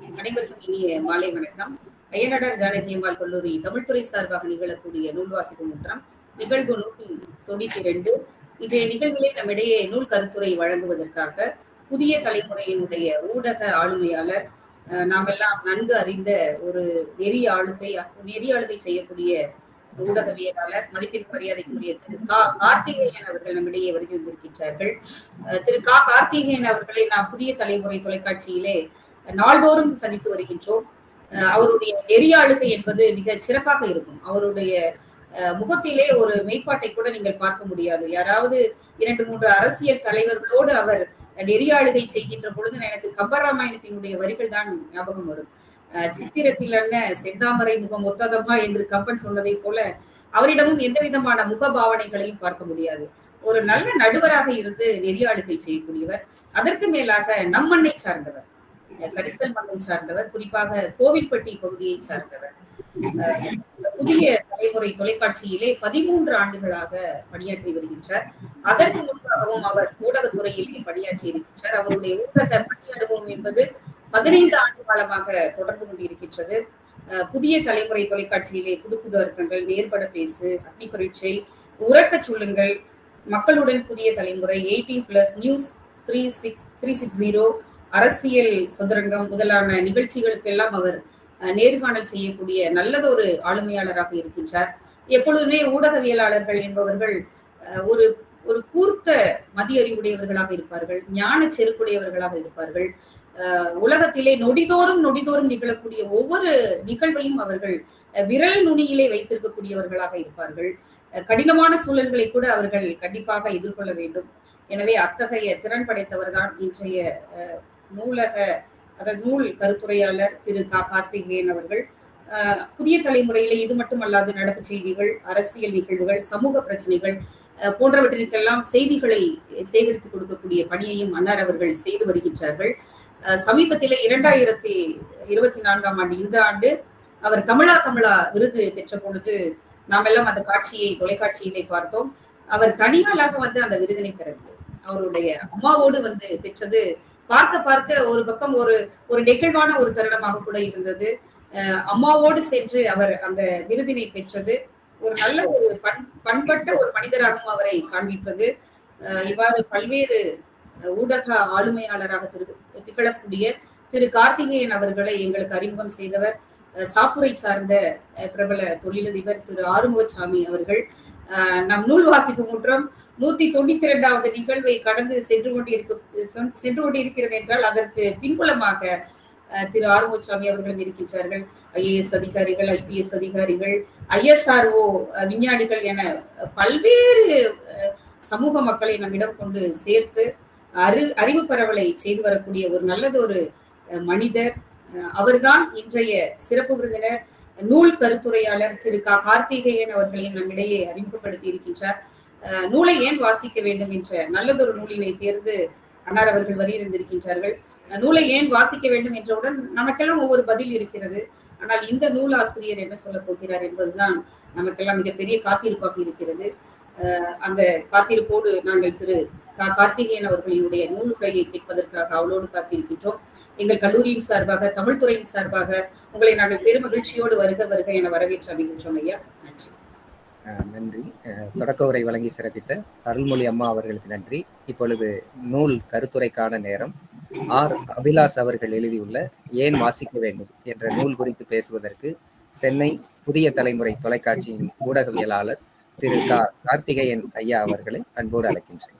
அனைவருக்கும் இனிய மாலை வணக்கம் அய்யனாடார் ஜானகி அம்மாள் கல்லூரி தமிழ்துறை சார்பாக நிகழக்கூடிய நூல் வாசிப்பு முற்றம் நிகழ்வு நூற்றி தொண்ணூத்தி ரெண்டு இன்றைய நிகழ்விலே நம்மிடையே நூல் கருத்துரை வழங்குவதற்காக புதிய தலைமுறையினுடைய ஊடக ஆளுமையாளர் அஹ், நாமெல்லாம் நன்கு அறிந்த ஒரு நெறி ஆளுகை நெறி ஆளுகை செய்யக்கூடிய ஊடகவியலாளர் மதிப்பிற்கு மரியாதைக்குரிய திரு கா கார்த்திகேயன் அவர்கள் நம்மிடையே வருகை வந்திருக்கின்றார்கள் அஹ், திரு கா கார்த்திகேயன் அவர்களை நாம் புதிய தலைமுறை தொலைக்காட்சியிலே நாள்தோறும் சந்தித்து வருகின்றோம் அஹ் அவருடைய நெறியாளுகை என்பது மிக சிறப்பாக இருக்கும் அவருடைய அஹ், முகத்திலே ஒரு மெய்ப்பாட்டை கூட நீங்கள் பார்க்க முடியாது யாராவது இரண்டு மூன்று அரசியல் தலைவர்களோடு அவர் நெறியாளுகை செய்கின்ற பொழுது எனக்கு கம்பராமாயணத்தினுடைய வரிகள் தான் ஞாபகம் வரும் அஹ், சித்திரத்தில் என்ன செந்தாமரை முகம் ஒத்ததம்மா என்று கம்பன் சொன்னதை போல அவரிடமும் எந்த விதமான முக பாவனைகளையும் பார்க்க முடியாது ஒரு நல்ல நடுவராக இருந்து நெறியாளுகை செய்யக்கூடியவர் அதற்கு மேலாக நம் மண்ணை சார்ந்தவர் கரிசல் மண்ணை சார்ந்தவர் குறிப்பாக கோவில்பட்டி பகுதியை சார்ந்தவர் அஹ் புதிய தலைமுறை தொலைக்காட்சியிலே பதிமூன்று ஆண்டுகளாக பணியாற்றி வருகின்றார் அதற்கு முன்பாகவும் அவர் ஊடகத்துறையிலே பணியாற்றி இருக்கின்றார் அவருடைய ஊடக பணி அனுபவம் என்பது பதினைந்து ஆண்டு காலமாக தொடர்ந்து கொண்டிருக்கின்றது அஹ் புதிய தலைமுறை தொலைக்காட்சியிலே புது புது அர்த்தங்கள் நேர்பட பேசு அக்னி பரீட்சை உறக்கச் சொல்லுங்கள் மக்களுடன் Puthiya Thalaimurai eighteen plus news three six three six zero அரசியல் சதுரங்கம் முதலான நிகழ்ச்சிகளுக்கெல்லாம் அவர் அஹ், நேர்காணல் செய்யக்கூடிய நல்லதொரு ஆளுமையாளராக இருக்கின்றார் எப்பொழுதுமே ஊடகவியலாளர்கள் என்பவர்கள் அஹ், ஒரு ஒரு கூர்த்த மதியறிவுடையவர்களாக இருப்பார்கள் ஞான செருக்குடையவர்களாக இருப்பார்கள் அஹ், உலகத்திலே நொடிதோறும் நொடிதோறும் நிகழக்கூடிய ஒவ்வொரு நிகழ்வையும் அவர்கள் அஹ், விரல் நுனியிலே வைத்திருக்கக்கூடியவர்களாக இருப்பார்கள் அஹ், கடினமான சூழல்களை கூட அவர்கள் கண்டிப்பாக எதிர்கொள்ள வேண்டும் எனவே அத்தகைய திறன் படைத்தவர் தான் இன்றைய அஹ், நூலக அதாவது நூல் கருத்துரையாளர் திரு கா கார்த்திகேயன் அவர்கள் அஹ், புதிய தலைமுறையில இது மட்டுமல்லாது நடப்பு செய்திகள் அரசியல் நிகழ்வுகள் சமூக பிரச்சனைகள் அஹ், போன்றவற்றிற்கெல்லாம் செய்திகளை சேகரித்து கொடுக்கக்கூடிய பணியையும் அன்னார் அவர்கள் செய்து வருகின்றார்கள் அஹ், சமீபத்திலே இரண்டாயிரத்தி இருபத்தி நான்காம் ஆண்டு இந்த ஆண்டு அவர் தமிழா தமிழா விருது பெற்ற பொழுது நாம் எல்லாம் அந்த காட்சியை தொலைக்காட்சியிலே பார்த்தோம் அவர் தனியாளாக வந்து அந்த விருதினை பெறவில்லை அவருடைய அம்மாவோடு வந்து பெற்றது பார்க்க பார்க்க ஒரு பக்கம் ஒரு ஒரு நெகிழ்வான ஒரு தருணமாக கூட இருந்தது அஹ் அம்மாவோடு சென்று அவர் அந்த விருதினை பெற்றது ஒரு நல்ல ஒரு பண் பண்பட்ட ஒரு மனிதராகவும் அவரை காண்பித்தது அஹ் இவ்வாறு பல்வேறு ஊடக ஆளுமையாளராக திரு திகழக்கூடிய திரு கார்த்திகேயன் அவர்களை எங்களுக்கு அறிமுகம் செய்தவர் அஹ் சாப்புரை சார்ந்த அஹ் பிரபல தொழிலதிபர் திரு ஆறுமுகசாமி அவர்கள் அஹ் நம் நூல் வாசிப்பு முற்றம் நூத்தி தொண்ணூத்தி இரண்டாவது நிகழ்வை கடந்து சென்று கொண்டிருக்க சென்- சென்று கொண்டிருக்கிறது என்றால் அதற்கு பின்புலமாக அஹ், திரு ஆறுமுகசாமி அவர்களும் இருக்கின்றார்கள் ஐஏஎஸ் அதிகாரிகள் ஐபிஎஸ் அதிகாரிகள் ஐஎஸ்ஆர்ஓ விஞ்ஞானிகள் என பல்வேறு அஹ், சமூக மக்களை நம்மிடம் கொண்டு சேர்த்து அறி அறிவு பரவலை செய்து வரக்கூடிய ஒரு நல்லதொரு அஹ், மனிதர் அஹ், அவர்தான் இன்றைய சிறப்பு விருந்தினர் நூல் கருத்துரையாளர் திரு கா கார்த்திகேயன் அவர்களையும் நம்மிடையே அறிமுகப்படுத்தி இருக்கின்றார் அஹ், நூலை ஏன் வாசிக்க வேண்டும் என்ற நல்லதொரு நூலினை தேர்ந்து அன்னார் அவர்கள் வலியுறுந்திருக்கின்றார்கள் அஹ், நூலை ஏன் வாசிக்க வேண்டும் என்றவுடன் நமக்கெல்லாம் ஒவ்வொரு பதில் இருக்கிறது ஆனால் இந்த நூல் ஆசிரியர் என்ன சொல்ல போகிறார் என்பதுதான் நமக்கெல்லாம் மிகப்பெரிய காத்திருப்பாக இருக்கிறது அஹ், அந்த காத்திருப்போடு நாங்கள் திரு கா கார்த்திகேயன் அவர்களினுடைய நூலுரையை கேட்பதற்காக அவளோடு காத்திருக்கின்றோம் எங்கள் கல்லூரியின் சார்பாக தமிழ் துறையின் சார்பாக உங்களை நாங்கள் பெரும் மகிழ்ச்சியோடு வருக வருக என வரவேற்று அமைகின்றோம் ஐயா நன்றி அஹ் நன்றி அஹ் தொடக்க உரை வழங்கி சிறப்பித்த அருள்மொழி அம்மா அவர்களுக்கு நன்றி இப்பொழுது நூல் கருத்துரைக்கான நேரம் ஆர் அபிலாஸ் அவர்கள் எழுதியுள்ள ஏன் வாசிக்க வேண்டும் என்ற நூல் குறித்து பேசுவதற்கு சென்னை புதிய தலைமுறை தொலைக்காட்சியின் ஊடகவியலாளர் திரு கா கார்த்திகேயன் ஐயா அவர்களை அன்போடு அழைக்கின்றேன்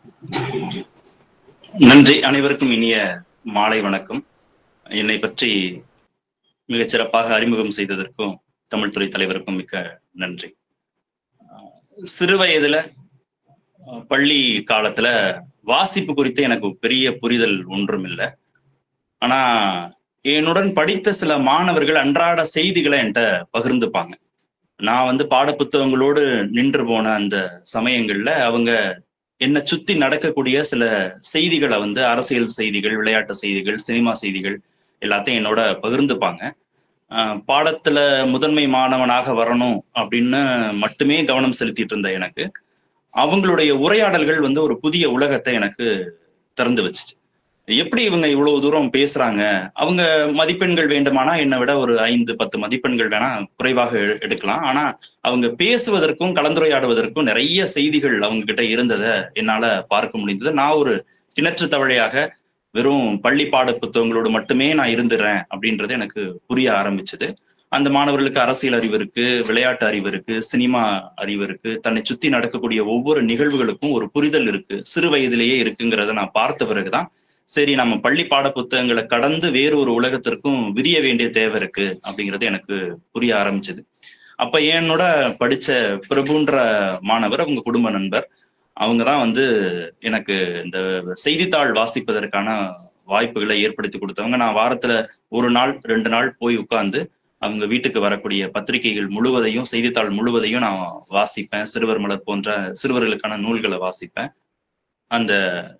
நன்றி அனைவருக்கும் இனிய மாலை வணக்கம் என்னை பற்றி மிகச் சிறப்பாக அறிமுகம் செய்ததற்கும் தமிழ்துறை தலைவருக்கும் மிக்க நன்றி சிறு வயதுல அஹ், பள்ளி காலத்துல வாசிப்பு குறித்து எனக்கு பெரிய புரிதல் ஒன்றும் இல்லை ஆனா என்னுடன் படித்த சில மாணவர்கள் அன்றாட செய்திகளை என்கிட்ட பகிர்ந்துப்பாங்க நான் வந்து பாடப்புத்தகங்களோடு நின்று போன அந்த சமயங்கள்ல அவங்க என்னை சுத்தி நடக்கக்கூடிய சில செய்திகளை வந்து அரசியல் செய்திகள் விளையாட்டு செய்திகள் சினிமா செய்திகள் எல்லாத்தையும் என்னோட பகிர்ந்துப்பாங்க ஆஹ் பாடத்துல முதன்மை மாணவனாக வரணும் அப்படின்னு மட்டுமே கவனம் செலுத்திட்டு இருந்த எனக்கு அவங்களுடைய உரையாடல்கள் வந்து ஒரு புதிய உலகத்தை எனக்கு திறந்து வச்சுச்சு எப்படி இவங்க இவ்வளவு தூரம் பேசுறாங்க அவங்க மதிப்பெண்கள் வேண்டுமானா என்னை விட ஒரு ஐந்து பத்து மதிப்பெண்கள் வேணா குறைவாக எ- எடுக்கலாம் ஆனா அவங்க பேசுவதற்கும் கலந்துரையாடுவதற்கும் நிறைய செய்திகள் அவங்க கிட்ட இருந்ததை என்னால பார்க்க முடிந்தது நான் ஒரு கிணற்று தவழையாக வெறும் பள்ளி பாட புத்தகங்களோடு மட்டுமே நான் இருந்துடுறேன் அப்படின்றது எனக்கு புரிய ஆரம்பிச்சது அந்த மாணவர்களுக்கு அரசியல் அறிவு இருக்கு விளையாட்டு அறிவு இருக்கு சினிமா அறிவு இருக்கு தன்னை சுத்தி நடக்கக்கூடிய ஒவ்வொரு நிகழ்வுகளுக்கும் ஒரு புரிதல் இருக்கு சிறு வயதிலேயே இருக்குங்கிறத நான் பார்த்த பிறகுதான் சரி நம்ம பள்ளி பாட புத்தகங்களை கடந்து வேறு ஒரு உலகத்திற்கும் விரிய வேண்டிய தேவை இருக்கு அப்படிங்கிறது எனக்கு புரிய ஆரம்பிச்சது அப்ப என்னோட படிச்ச பிரபுன்ற மாணவர் அவங்க குடும்ப நண்பர் அவங்க தான் வந்து எனக்கு இந்த செய்தித்தாள் வாசிப்பதற்கான வாய்ப்புகளை ஏற்படுத்தி கொடுத்தவங்க நான் வாரத்துல ஒரு நாள் ரெண்டு நாள் போய் உட்கார்ந்து அவங்க வீட்டுக்கு வரக்கூடிய பத்திரிகைகள் முழுவதையும் செய்தித்தாள் முழுவதையும் நான் வாசிப்பேன் சிறுவர் மலர் போன்ற சிறுவர்களுக்கான நூல்களை வாசிப்பேன் அந்த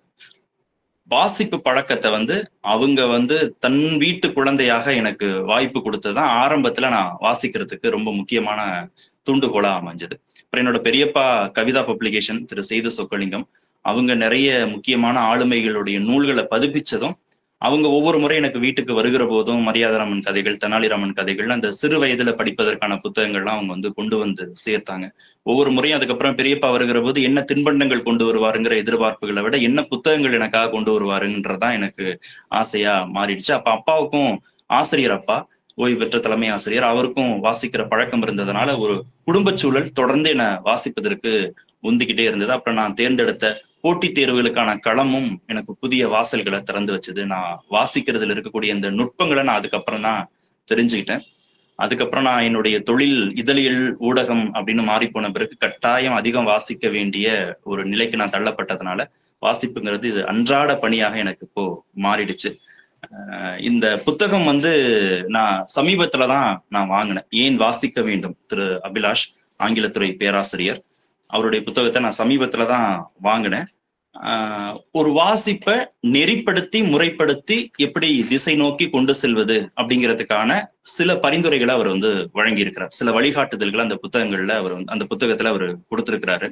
வாசிப்பு பழக்கத்தை வந்து அவங்க வந்து தன் வீட்டு குழந்தையாக எனக்கு வாய்ப்பு கொடுத்ததுதான் ஆரம்பத்துல நான் வாசிக்கிறதுக்கு ரொம்ப முக்கியமான தூண்டுகோலா அமைஞ்சது அப்புறம் என்னோட பெரியப்பா கவிதா பப்ளிகேஷன் திரு செய்த சொக்கலிங்கம் அவங்க நிறைய முக்கியமான ஆளுமைகளுடைய நூல்களை பதிப்பிச்சதும் அவங்க ஒவ்வொரு முறை எனக்கு வீட்டுக்கு வருகிற போதும் மரியாதராமன் கதைகள் தெனாலிராமன் கதைகள் அந்த சிறு வயதுல படிப்பதற்கான புத்தகங்கள்லாம் அவங்க வந்து கொண்டு வந்து சேர்த்தாங்க ஒவ்வொரு முறையும் அதுக்கப்புறம் பெரியப்பா வருகிற போது என்ன தின்பண்டங்கள் கொண்டு வருவாருங்கிற எதிர்பார்ப்புகளை விட என்ன புத்தகங்கள் எனக்காக கொண்டு வருவாருன்றதான் எனக்கு ஆசையா மாறிடுச்சு அப்ப அப்பாவுக்கும் ஆசிரியர் அப்பா ஓய்வு பெற்ற தலைமை ஆசிரியர் அவருக்கும் வாசிக்கிற பழக்கம் இருந்ததுனால ஒரு குடும்பச் சூழல் தொடர்ந்து என்னை வாசிப்பதற்கு உந்திக்கிட்டே இருந்தது அப்புறம் நான் தேர்ந்தெடுத்த போட்டித் தேர்வுகளுக்கான களமும் எனக்கு புதிய வாசல்களை திறந்து வச்சது நான் வாசிக்கிறதுல இருக்கக்கூடிய இந்த நுட்பங்களை நான் அதுக்கப்புறம் தான் தெரிஞ்சுக்கிட்டேன் அதுக்கப்புறம் நான் என்னுடைய தொழில் இதழியல் ஊடகம் அப்படின்னு மாறி போன பிறகு கட்டாயம் அதிகம் வாசிக்க வேண்டிய ஒரு நிலைக்கு நான் தள்ளப்பட்டதுனால வாசிப்புங்கிறது இது அன்றாட பணியாக எனக்கு இப்போ மாறிடுச்சு அஹ் இந்த புத்தகம் வந்து நான் சமீபத்துல தான் நான் வாங்கினேன் ஏன் வாசிக்க வேண்டும் திரு அபிலாஷ் ஆங்கிலத்துறை பேராசிரியர் அவருடைய புத்தகத்தை நான் சமீபத்துல தான் வாங்கினேன் ஆஹ் ஒரு வாசிப்பை நெறிப்படுத்தி முறைப்படுத்தி எப்படி திசை நோக்கி கொண்டு செல்வது அப்படிங்கிறதுக்கான சில பரிந்துரைகளை அவர் வந்து வழங்கியிருக்கிறார் சில வழிகாட்டுதல்களை அந்த புத்தகங்கள்ல அவர் வந்து அந்த புத்தகத்துல அவர் கொடுத்திருக்கிறாரு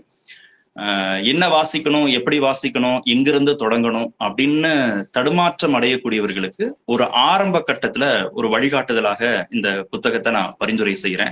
ஆஹ் என்ன வாசிக்கணும் எப்படி வாசிக்கணும் எங்கிருந்து தொடங்கணும் அப்படின்னு தடுமாற்றம் அடையக்கூடியவர்களுக்கு ஒரு ஆரம்ப கட்டத்துல ஒரு வழிகாட்டுதலாக இந்த புத்தகத்தை நான் பரிந்துரை செய்யறேன்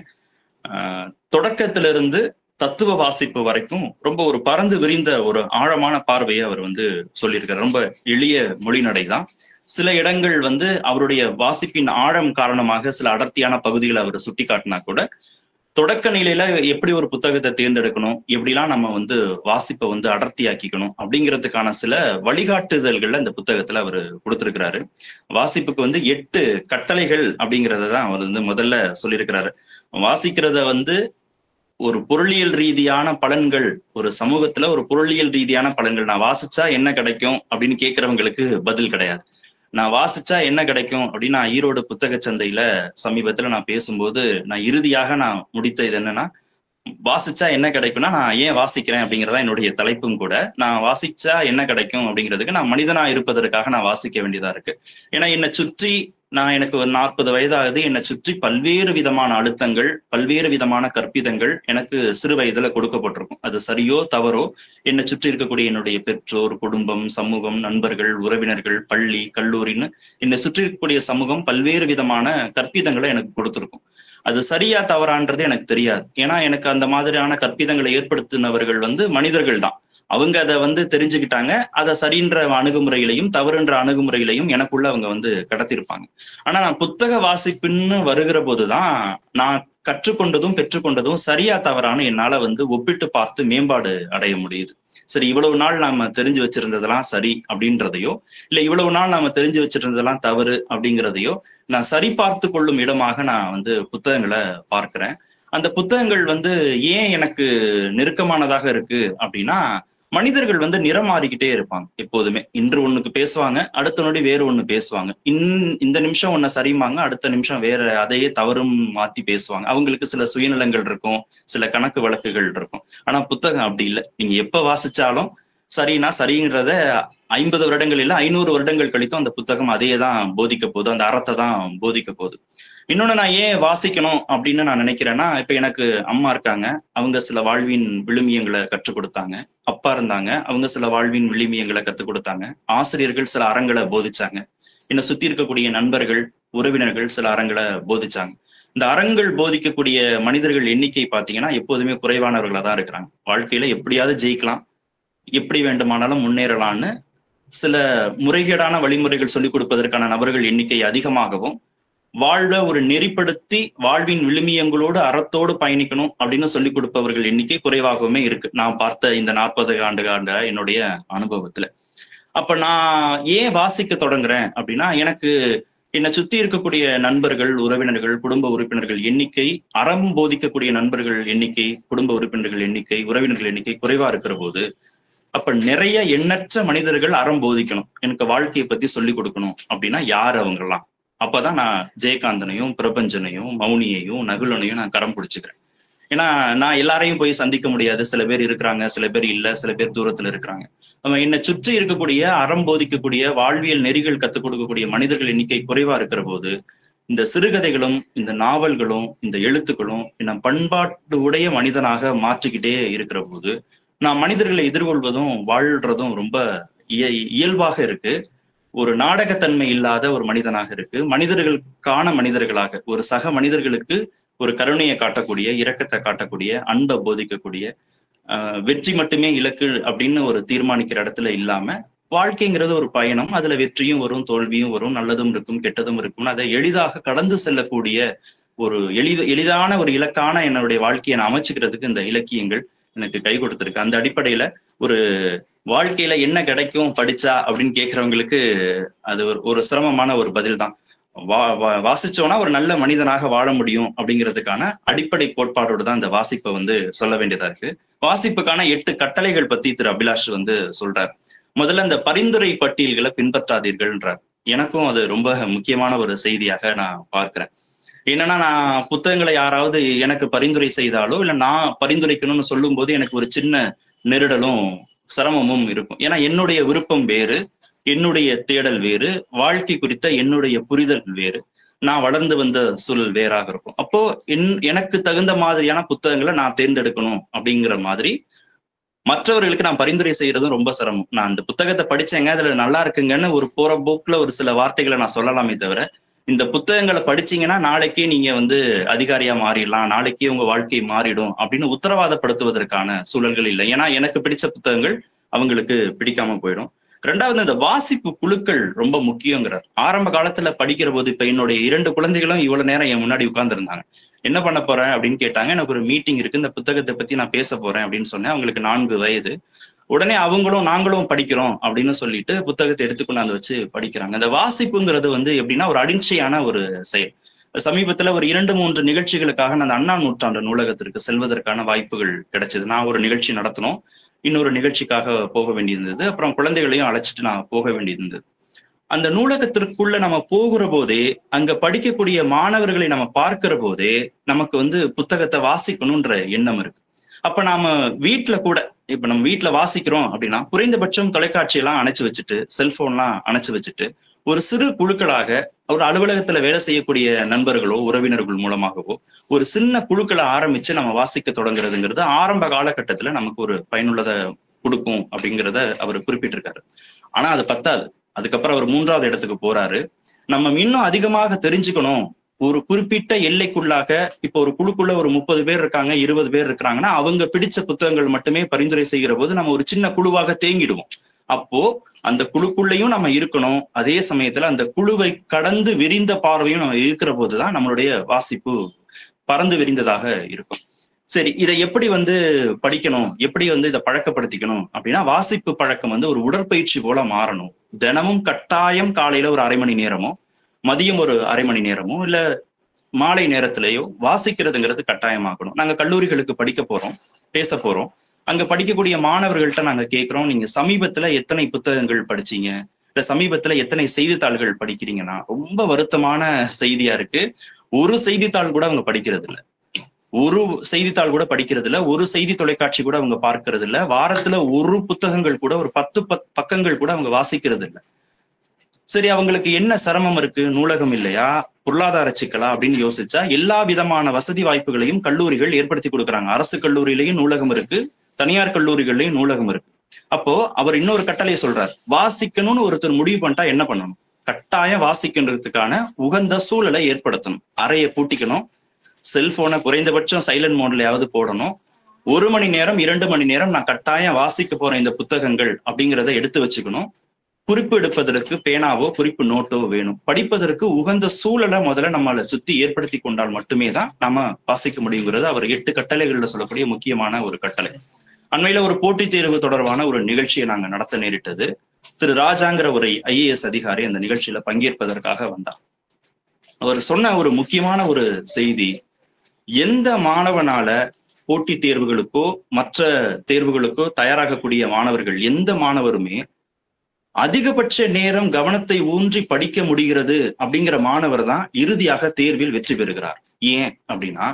ஆஹ் தொடக்கத்திலிருந்து தத்துவ வாசிப்பு வரைக்கும் ரொம்ப ஒரு பறந்து விரிந்த ஒரு ஆழமான பார்வையை அவர் வந்து சொல்லியிருக்காரு ரொம்ப எளிய மொழிநடை தான் சில இடங்கள் வந்து அவருடைய வாசிப்பின் ஆழம் காரணமாக சில அடர்த்தியான பகுதிகளை அவர் சுட்டி காட்டினா கூட தொடக்க நிலையில எப்படி ஒரு புத்தகத்தை தேர்ந்தெடுக்கணும் எப்படிலாம் நம்ம வந்து வாசிப்பை வந்து அடர்த்தியாக்கிக்கணும் அப்படிங்கிறதுக்கான சில வழிகாட்டுதல்கள்ல இந்த புத்தகத்துல அவர் கொடுத்திருக்கிறாரு வாசிப்புக்கு வந்து எட்டு கட்டளைகள் அப்படிங்கறத தான் அவர் வந்து முதல்ல சொல்லியிருக்கிறாரு வாசிக்கிறத வந்து ஒரு பொருளியல் ரீதியான பலன்கள் ஒரு சமூகத்துல ஒரு பொருளியல் ரீதியான பலன்கள் நான் வாசிச்சா என்ன கிடைக்கும் அப்படின்னு கேட்கறவங்களுக்கு பதில் கிடையாது நான் வாசிச்சா என்ன கிடைக்கும் அப்படின்னு நான் ஈரோடு புத்தக சந்தையில சமீபத்துல நான் பேசும்போது நான் இறுதியாக நான் முடித்த இது என்னன்னா வாசிச்சா என்ன கிடைக்கும்னா நான் ஏன் வாசிக்கிறேன் அப்படிங்கறதா என்னுடைய தலைப்பும் கூட நான் வாசிச்சா என்ன கிடைக்கும் அப்படிங்கிறதுக்கு நான் மனிதனா இருப்பதற்காக நான் வாசிக்க வேண்டியதா இருக்கு ஏன்னா என்னை சுற்றி நான் எனக்கு ஒரு நாற்பது வயதாகுது என்னை சுற்றி பல்வேறு விதமான அழுத்தங்கள் பல்வேறு விதமான கற்பிதங்கள் எனக்கு சிறு வயதுல கொடுக்கப்பட்டிருக்கும் அது சரியோ தவறோ என்னை சுற்றி இருக்கக்கூடிய என்னுடைய பெற்றோர் குடும்பம் சமூகம் நண்பர்கள் உறவினர்கள் பள்ளி கல்லூரின்னு என்னை சுற்றி இருக்கக்கூடிய சமூகம் பல்வேறு விதமான கற்பிதங்களை எனக்கு கொடுத்திருக்கும் அது சரியா தவறான்றது எனக்கு தெரியாது ஏன்னா எனக்கு அந்த மாதிரியான கற்பிதங்களை ஏற்படுத்தினவர்கள் வந்து மனிதர்கள் தான் அவங்க அதை வந்து தெரிஞ்சுக்கிட்டாங்க அதை சரின்ற அணுகுமுறையிலையும் தவறுன்ற அணுகுமுறையிலையும் எனக்குள்ள அவங்க வந்து கடத்திருப்பாங்க ஆனா நான் புத்தக வாசிப்புன்னு வருகிற போதுதான் நான் கற்றுக்கொண்டதும் பெற்றுக்கொண்டதும் சரியா தவறான என்னால வந்து ஒப்பிட்டு பார்த்து மேம்பாடு அடைய முடியுது சரி இவ்வளவு நாள் நாம தெரிஞ்சு வச்சிருந்ததெல்லாம் சரி அப்படின்றதையோ இல்ல இவ்வளவு நாள் நாம தெரிஞ்சு வச்சிருந்ததெல்லாம் தவறு அப்படிங்கிறதையோ நான் சரி பார்த்து கொள்ளும் இடமாக நான் வந்து புத்தகங்களை பார்க்கிறேன் அந்த புத்தகங்கள் வந்து ஏன் எனக்கு நெருக்கமானதாக இருக்கு அப்படின்னா மனிதர்கள் வந்து நிறம் மாறிக்கிட்டே இருப்பாங்க எப்போதுமே இன்று ஒண்ணுக்கு பேசுவாங்க அடுத்த நொடி வேற ஒண்ணு பேசுவாங்க இன் இந்த நிமிஷம் ஒன்ன சரிம்பாங்க அடுத்த நிமிஷம் வேற அதையே தவறும் மாத்தி பேசுவாங்க அவங்களுக்கு சில சுயநலங்கள் இருக்கும் சில கணக்கு வழக்குகள் இருக்கும் ஆனா புத்தகம் அப்படி இல்லை நீங்க எப்ப வாசிச்சாலும் சரினா சரிங்கிறத ஐம்பது வருடங்கள் இல்ல ஐநூறு வருடங்கள் கழித்தும் அந்த புத்தகம் அதையே தான் போதிக்க போகுது அந்த அறத்தை தான் போதிக்க போகுது இன்னொன்னு நான் ஏன் வாசிக்கணும் அப்படின்னு நான் நினைக்கிறேன்னா இப்ப எனக்கு அம்மா இருக்காங்க அவங்க சில வாழ்வின் விழுமியங்களை கற்றுக் கொடுத்தாங்க அப்பா இருந்தாங்க அவங்க சில வாழ்வின் விழுமியங்களை கற்றுக் கொடுத்தாங்க ஆசிரியர்கள் சில அறங்களை போதிச்சாங்க என்னை சுத்தி இருக்கக்கூடிய நண்பர்கள் உறவினர்கள் சில அறங்களை போதிச்சாங்க இந்த அறங்கள் போதிக்கக்கூடிய மனிதர்கள் எண்ணிக்கை பாத்தீங்கன்னா எப்போதுமே குறைவானவர்களா தான் இருக்கிறாங்க வாழ்க்கையில எப்படியாவது ஜெயிக்கலாம் எப்படி வேண்டுமானாலும் முன்னேறலாம்னு சில முறைகேடான வழிமுறைகள் சொல்லிக் கொடுப்பதற்கான நபர்கள் எண்ணிக்கை அதிகமாகவும் வாழ்வை ஒரு நெறிப்படுத்தி வாழ்வின் விழுமியங்களோடு அறத்தோடு பயணிக்கணும் அப்படின்னு சொல்லிக் கொடுப்பவர்கள் எண்ணிக்கை குறைவாகவுமே இருக்கு நான் பார்த்த இந்த நாற்பது ஆண்டு ஆண்ட என்னுடைய அனுபவத்துல அப்ப நான் ஏன் வாசிக்க தொடங்குறேன் அப்படின்னா எனக்கு என்னை சுத்தி இருக்கக்கூடிய நண்பர்கள் உறவினர்கள் குடும்ப உறுப்பினர்கள் எண்ணிக்கை அறம் போதிக்கக்கூடிய நண்பர்கள் எண்ணிக்கை குடும்ப உறுப்பினர்கள் எண்ணிக்கை உறவினர்கள் எண்ணிக்கை குறைவா இருக்கிற போது அப்ப நிறைய எண்ணற்ற மனிதர்கள் அறம் போதிக்கணும் எனக்கு வாழ்க்கையை பத்தி சொல்லி கொடுக்கணும் அப்படின்னா யார் அவங்கெல்லாம் அப்பதான் நான் ஜெயகாந்தனையும் பிரபஞ்சனையும் மௌனியையும் நகுலனையும் நான் கரம் பிடிச்சுக்கிறேன் ஏன்னா நான் எல்லாரையும் போய் சந்திக்க முடியாது சில பேர் இருக்கிறாங்க சில பேர் இல்ல சில பேர் தூரத்துல இருக்கிறாங்க நம்ம என்னை சுற்றி இருக்கக்கூடிய அறம் போதிக்கக்கூடிய வாழ்வியல் நெறிகள் கத்துக் கொடுக்கக்கூடிய மனிதர்கள் எண்ணிக்கை குறைவா இருக்கிற போது இந்த சிறுகதைகளும் இந்த நாவல்களும் இந்த எழுத்துக்களும் என்ன பண்பாட்டு உடைய மனிதனாக மாற்றிக்கிட்டே இருக்கிற போது நான் மனிதர்களை எதிர்கொள்வதும் வாழ்றதும் ரொம்ப இய இயல்பாக இருக்கு ஒரு நாடகத்தன்மை இல்லாத ஒரு மனிதனாக இருக்கு மனிதர்களுக்கான மனிதர்களாக ஒரு சக மனிதர்களுக்கு ஒரு கருணையை காட்டக்கூடிய இரக்கத்தை காட்டக்கூடிய அன்பை போதிக்கக்கூடிய ஆஹ் வெற்றி மட்டுமே இலக்கு அப்படின்னு ஒரு தீர்மானிக்கிற இடத்துல இல்லாம வாழ்க்கைங்கிறது ஒரு பயணம் அதுல வெற்றியும் வரும் தோல்வியும் வரும் நல்லதும் இருக்கும் கெட்டதும் இருக்கும் அதை எளிதாக கடந்து செல்லக்கூடிய ஒரு எளித எளிதான ஒரு இலக்கான என்னுடைய வாழ்க்கையை நான் அமைச்சுக்கிறதுக்கு இந்த இலக்கியங்கள் எனக்கு கை கொடுத்திருக்கு அந்த அடிப்படையில ஒரு வாழ்க்கையில என்ன கிடைக்கும் படிச்சா அப்படின்னு கேட்கறவங்களுக்கு அது ஒரு ஒரு சிரமமான ஒரு பதில் தான் வா வா- வாசிச்சோம்னா ஒரு நல்ல மனிதனாக வாழ முடியும் அப்படிங்கிறதுக்கான அடிப்படை கோட்பாடோடு தான் இந்த வாசிப்பை வந்து சொல்ல வேண்டியதா இருக்கு வாசிப்புக்கான எட்டு கட்டளைகள் பத்தி திரு அபிலாஷ் வந்து சொல்றார் முதல்ல இந்த பரிந்துரை பட்டியல்களை பின்பற்றாதீர்கள்ன்றார் எனக்கும் அது ரொம்ப முக்கியமான ஒரு செய்தியாக நான் பார்க்கிறேன் என்னன்னா நான் புத்தகங்களை யாராவது எனக்கு பரிந்துரை செய்தாலோ இல்ல நான் பரிந்துரைக்கணும்னு சொல்லும் போது எனக்கு ஒரு சின்ன நெருடலும் சிரமமும் இருக்கும் ஏன்னா என்னுடைய விருப்பம் வேறு என்னுடைய தேடல் வேறு வாழ்க்கை குறித்த என்னுடைய புரிதல் வேறு நான் வளர்ந்து வந்த சூழல் வேறாக இருக்கும் அப்போ என் எனக்கு தகுந்த மாதிரியான புத்தகங்களை நான் தேர்ந்தெடுக்கணும் அப்படிங்கிற மாதிரி மற்றவர்களுக்கு நான் பரிந்துரை செய்யறதும் ரொம்ப சிரமம் நான் இந்த புத்தகத்தை படிச்சேங்க அதுல நல்லா இருக்குங்கன்னு ஒரு போற போக்குல ஒரு சில வார்த்தைகளை நான் சொல்லலாமே தவிர இந்த புத்தகங்களை படிச்சீங்கன்னா நாளைக்கே நீங்க வந்து அதிகாரியா மாறிடலாம் நாளைக்கே உங்க வாழ்க்கை மாறிடும் அப்படின்னு உத்தரவாதப்படுத்துவதற்கான சூழல்கள் இல்லை ஏன்னா எனக்கு பிடிச்ச புத்தகங்கள் அவங்களுக்கு பிடிக்காம போயிடும் ரெண்டாவது இந்த வாசிப்பு குழுக்கள் ரொம்ப முக்கியங்கிறார் ஆரம்ப காலத்துல படிக்கிற போது இப்ப என்னுடைய இரண்டு குழந்தைகளும் இவ்வளவு நேரம் என் முன்னாடி உட்கார்ந்துருந்தாங்க என்ன பண்ண போறேன் அப்படின்னு கேட்டாங்க எனக்கு ஒரு மீட்டிங் இருக்கு இந்த புத்தகத்தை பத்தி நான் பேச போறேன் அப்படின்னு சொன்னேன் அவங்களுக்கு நான்கு வயது உடனே அவங்களும் நாங்களும் படிக்கிறோம் அப்படின்னு சொல்லிட்டு புத்தகத்தை எடுத்து கொண்டாந்து வச்சு படிக்கிறாங்க இந்த வாசிப்புங்கிறது வந்து எப்படின்னா ஒரு அடிஞ்சையான ஒரு செயல் சமீபத்துல ஒரு இரண்டு மூன்று நிகழ்ச்சிகளுக்காக நான் அந்த அண்ணா நூற்றாண்டு நூலகத்திற்கு செல்வதற்கான வாய்ப்புகள் கிடைச்சது நான் ஒரு நிகழ்ச்சி நடத்தினோம் இன்னொரு நிகழ்ச்சிக்காக போக வேண்டியிருந்தது அப்புறம் குழந்தைகளையும் அழைச்சிட்டு நான் போக வேண்டியிருந்தது அந்த நூலகத்திற்குள்ள நம்ம போகிற போதே அங்க படிக்கக்கூடிய மாணவர்களை நம்ம பார்க்கிற போதே நமக்கு வந்து புத்தகத்தை வாசிக்கணும்ன்ற எண்ணம் இருக்கு அப்ப நாம வீட்டுல கூட இப்ப நம்ம வீட்டுல வாசிக்கிறோம் அப்படின்னா குறைந்தபட்சம் தொலைக்காட்சி எல்லாம் அணைச்சு வச்சுட்டு செல்போன்லாம் அணைச்சு வச்சுட்டு ஒரு சிறு குழுக்களாக ஒரு அலுவலகத்துல வேலை செய்யக்கூடிய நண்பர்களோ உறவினர்கள் மூலமாகவோ ஒரு சின்ன குழுக்களை ஆரம்பிச்சு நம்ம வாசிக்க தொடங்குறதுங்கிறது ஆரம்ப காலகட்டத்துல நமக்கு ஒரு பயனுள்ளதை கொடுக்கும் அப்படிங்கிறத அவர் குறிப்பிட்டிருக்காரு ஆனா அது பத்தாது அதுக்கப்புறம் அவர் மூன்றாவது இடத்துக்கு போறாரு நம்ம இன்னும் அதிகமாக தெரிஞ்சுக்கணும் ஒரு குறிப்பிட்ட எல்லைக்குள்ளாக இப்போ ஒரு குழுக்குள்ள ஒரு முப்பது பேர் இருக்காங்க இருபது பேர் இருக்கிறாங்கன்னா அவங்க பிடிச்ச புத்தகங்கள் மட்டுமே பரிந்துரை செய்கிற போது நம்ம ஒரு சின்ன குழுவாக தேங்கிடுவோம் அப்போ அந்த குழுக்குள்ளேயும் நம்ம இருக்கணும் அதே சமயத்துல அந்த குழுவை கடந்து விரிந்த பார்வையும் நம்ம இருக்கிற போதுதான் நம்மளுடைய வாசிப்பு பறந்து விரிந்ததாக இருக்கும் சரி இதை எப்படி வந்து படிக்கணும் எப்படி வந்து இதை பழக்கப்படுத்திக்கணும் அப்படின்னா வாசிப்பு பழக்கம் வந்து ஒரு உடற்பயிற்சி போல மாறணும் தினமும் கட்டாயம் காலையில ஒரு அரை மணி நேரமோ மதியம் ஒரு அரை மணி நேரமோ இல்ல மாலை நேரத்திலேயோ வாசிக்கிறதுங்கிறது கட்டாயமாக்கணும் நாங்க கல்லூரிகளுக்கு படிக்க போறோம் பேச போறோம் அங்க படிக்கக்கூடிய மாணவர்கள்ட்ட நாங்க கேட்கிறோம் நீங்க சமீபத்துல எத்தனை புத்தகங்கள் படிச்சீங்க இல்ல சமீபத்துல எத்தனை செய்தித்தாள்கள் படிக்கிறீங்கன்னா ரொம்ப வருத்தமான செய்தியா இருக்கு ஒரு செய்தித்தாள் கூட அவங்க படிக்கிறது இல்ல ஒரு செய்தித்தாள் கூட படிக்கிறது இல்ல ஒரு செய்தி தொலைக்காட்சி கூட அவங்க பார்க்கறது இல்ல வாரத்துல ஒரு புத்தகங்கள் கூட ஒரு பத்து பத்- பக்கங்கள் கூட அவங்க வாசிக்கிறது இல்ல சரி அவங்களுக்கு என்ன சிரமம் இருக்கு நூலகம் இல்லையா பொருளாதார சிக்கலா அப்படின்னு யோசிச்சா எல்லா விதமான வசதி வாய்ப்புகளையும் கல்லூரிகள் ஏற்படுத்தி கொடுக்குறாங்க அரசு கல்லூரியிலையும் நூலகம் இருக்கு தனியார் கல்லூரிகள்லயும் நூலகம் இருக்கு அப்போ அவர் இன்னொரு கட்டளையை சொல்றார் வாசிக்கணும்னு ஒருத்தர் முடிவு பண்ணிட்டா என்ன பண்ணணும் கட்டாயம் வாசிக்கின்றதுக்கான உகந்த சூழலை ஏற்படுத்தணும் அறையை பூட்டிக்கணும் செல்போனை குறைந்தபட்சம் சைலண்ட் மோட்லயாவது போடணும் ஒரு மணி நேரம் இரண்டு மணி நேரம் நான் கட்டாயம் வாசிக்க போற இந்த புத்தகங்கள் அப்படிங்கிறத எடுத்து வச்சுக்கணும் குறிப்பு எடுப்பதற்கு பேனாவோ குறிப்பு நோட்டோ வேணும் படிப்பதற்கு உகந்த சூழலை முதல்ல நம்மளை சுத்தி ஏற்படுத்தி கொண்டால் மட்டுமே தான் நம்ம வாசிக்க முடியுங்கிறது அவர் எட்டு கட்டளைகள்ல சொல்லக்கூடிய முக்கியமான ஒரு கட்டளை அண்மையில ஒரு போட்டித் தேர்வு தொடர்பான ஒரு நிகழ்ச்சியை நாங்க நடத்த நேரிட்டது திரு ராஜாங்கிற ஒரு ஐஏஎஸ் அதிகாரி அந்த நிகழ்ச்சியில பங்கேற்பதற்காக வந்தார் அவர் சொன்ன ஒரு முக்கியமான ஒரு செய்தி எந்த மாணவனால போட்டித் தேர்வுகளுக்கோ மற்ற தேர்வுகளுக்கோ தயாராகக்கூடிய மாணவர்கள் எந்த மாணவருமே அதிகபட்ச நேரம் கவனத்தை ஊன்றி படிக்க முடிகிறது அப்படிங்கிற மாணவர் தான் இறுதியாக தேர்வில் வெற்றி பெறுகிறார் ஏன் அப்படின்னா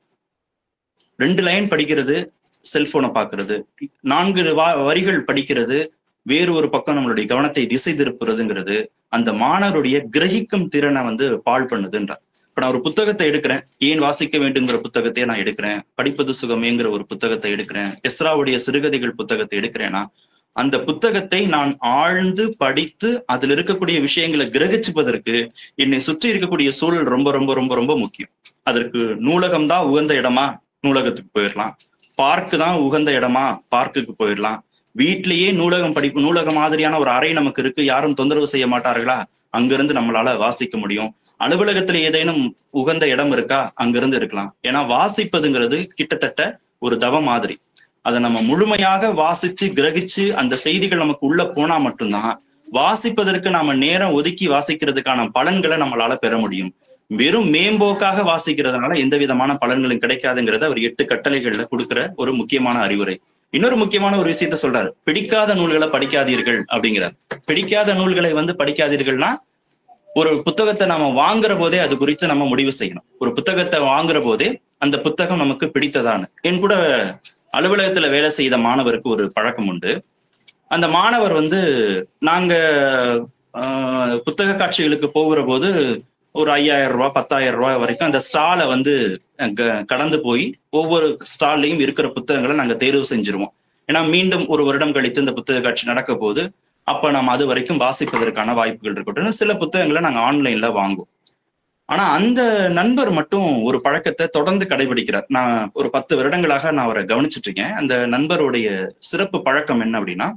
ரெண்டு லைன் படிக்கிறது செல்போனை பார்க்கிறது நான்கு வா- வரிகள் படிக்கிறது வேறு ஒரு பக்கம் நம்மளுடைய கவனத்தை திசை திருப்புறதுங்கிறது அந்த மாணவருடைய கிரகிக்கும் திறனை வந்து பாழ் பண்ணுதுன்றார் இப்ப நான் ஒரு புத்தகத்தை எடுக்கிறேன் ஏன் வாசிக்க வேண்டுங்கிற புத்தகத்தை நான் எடுக்கிறேன் படிப்பது சுகமேங்கிற ஒரு புத்தகத்தை எடுக்கிறேன் எஸ்ராவுடைய சிறுகதைகள் புத்தகத்தை எடுக்கிறேன்னா அந்த புத்தகத்தை நான் ஆழ்ந்து படித்து அதுல இருக்கக்கூடிய விஷயங்களை கிரகிச்சுப்பதற்கு என்னை சுற்றி இருக்கக்கூடிய சூழல் ரொம்ப ரொம்ப ரொம்ப ரொம்ப முக்கியம் அதற்கு நூலகம் தான் உகந்த இடமா நூலகத்துக்கு போயிடலாம் பார்க்கு தான் உகந்த இடமா பார்க்குக்கு போயிடலாம் வீட்டிலேயே நூலகம் படிப்பு நூலகம் மாதிரியான ஒரு அறை நமக்கு இருக்கு யாரும் தொந்தரவு செய்ய மாட்டார்களா அங்கிருந்து நம்மளால வாசிக்க முடியும் அலுவலகத்துல ஏதேனும் உகந்த இடம் இருக்கா அங்கிருந்து இருக்கலாம் ஏன்னா வாசிப்பதுங்கிறது கிட்டத்தட்ட ஒரு தவ மாதிரி அதை நம்ம முழுமையாக வாசிச்சு கிரகிச்சு அந்த செய்திகள் நமக்கு உள்ள போனா மட்டும்தான் வாசிப்பதற்கு நாம நேரம் ஒதுக்கி வாசிக்கிறதுக்கான பலன்களை நம்மளால பெற முடியும் வெறும் மேம்போக்காக வாசிக்கிறதுனால எந்த விதமான பலன்களும் கிடைக்காதுங்கிறத அவர் எட்டு கட்டளைகள்ல கொடுக்கிற ஒரு முக்கியமான அறிவுரை இன்னொரு முக்கியமான ஒரு விஷயத்த சொல்றாரு பிடிக்காத நூல்களை படிக்காதீர்கள் அப்படிங்கிறார் பிடிக்காத நூல்களை வந்து படிக்காதீர்கள்னா ஒரு புத்தகத்தை நாம வாங்குற போதே அது குறித்து நம்ம முடிவு செய்யணும் ஒரு புத்தகத்தை வாங்குற போதே அந்த புத்தகம் நமக்கு பிடித்ததான்னு என் கூட அலுவலகத்துல வேலை செய்த மாணவருக்கு ஒரு பழக்கம் உண்டு அந்த மாணவர் வந்து நாங்க ஆஹ், புத்தக காட்சிகளுக்கு போகிற போது ஒரு ஐயாயிரம் ரூபாய் பத்தாயிரம் ரூபாய் வரைக்கும் அந்த ஸ்டாலை வந்து அஹ், க- கடந்து போய் ஒவ்வொரு ஸ்டால்லையும் இருக்கிற புத்தகங்களை நாங்க தேர்வு செஞ்சிருவோம் ஏன்னா மீண்டும் ஒரு வருடம் கழித்து இந்த புத்தக காட்சி நடக்க போது அப்ப நம்ம அது வரைக்கும் வாசிப்பதற்கான வாய்ப்புகள் இருக்கட்டும் சில புத்தகங்களை நாங்க ஆன்லைன்ல வாங்குவோம் ஆனா அந்த நண்பர் மட்டும் ஒரு பழக்கத்தை தொடர்ந்து கடைபிடிக்கிறார் நான் ஒரு பத்து வருடங்களாக நான் அவரை கவனிச்சிட்டு இருக்கேன் அந்த நண்பருடைய சிறப்பு பழக்கம் என்ன அப்படின்னா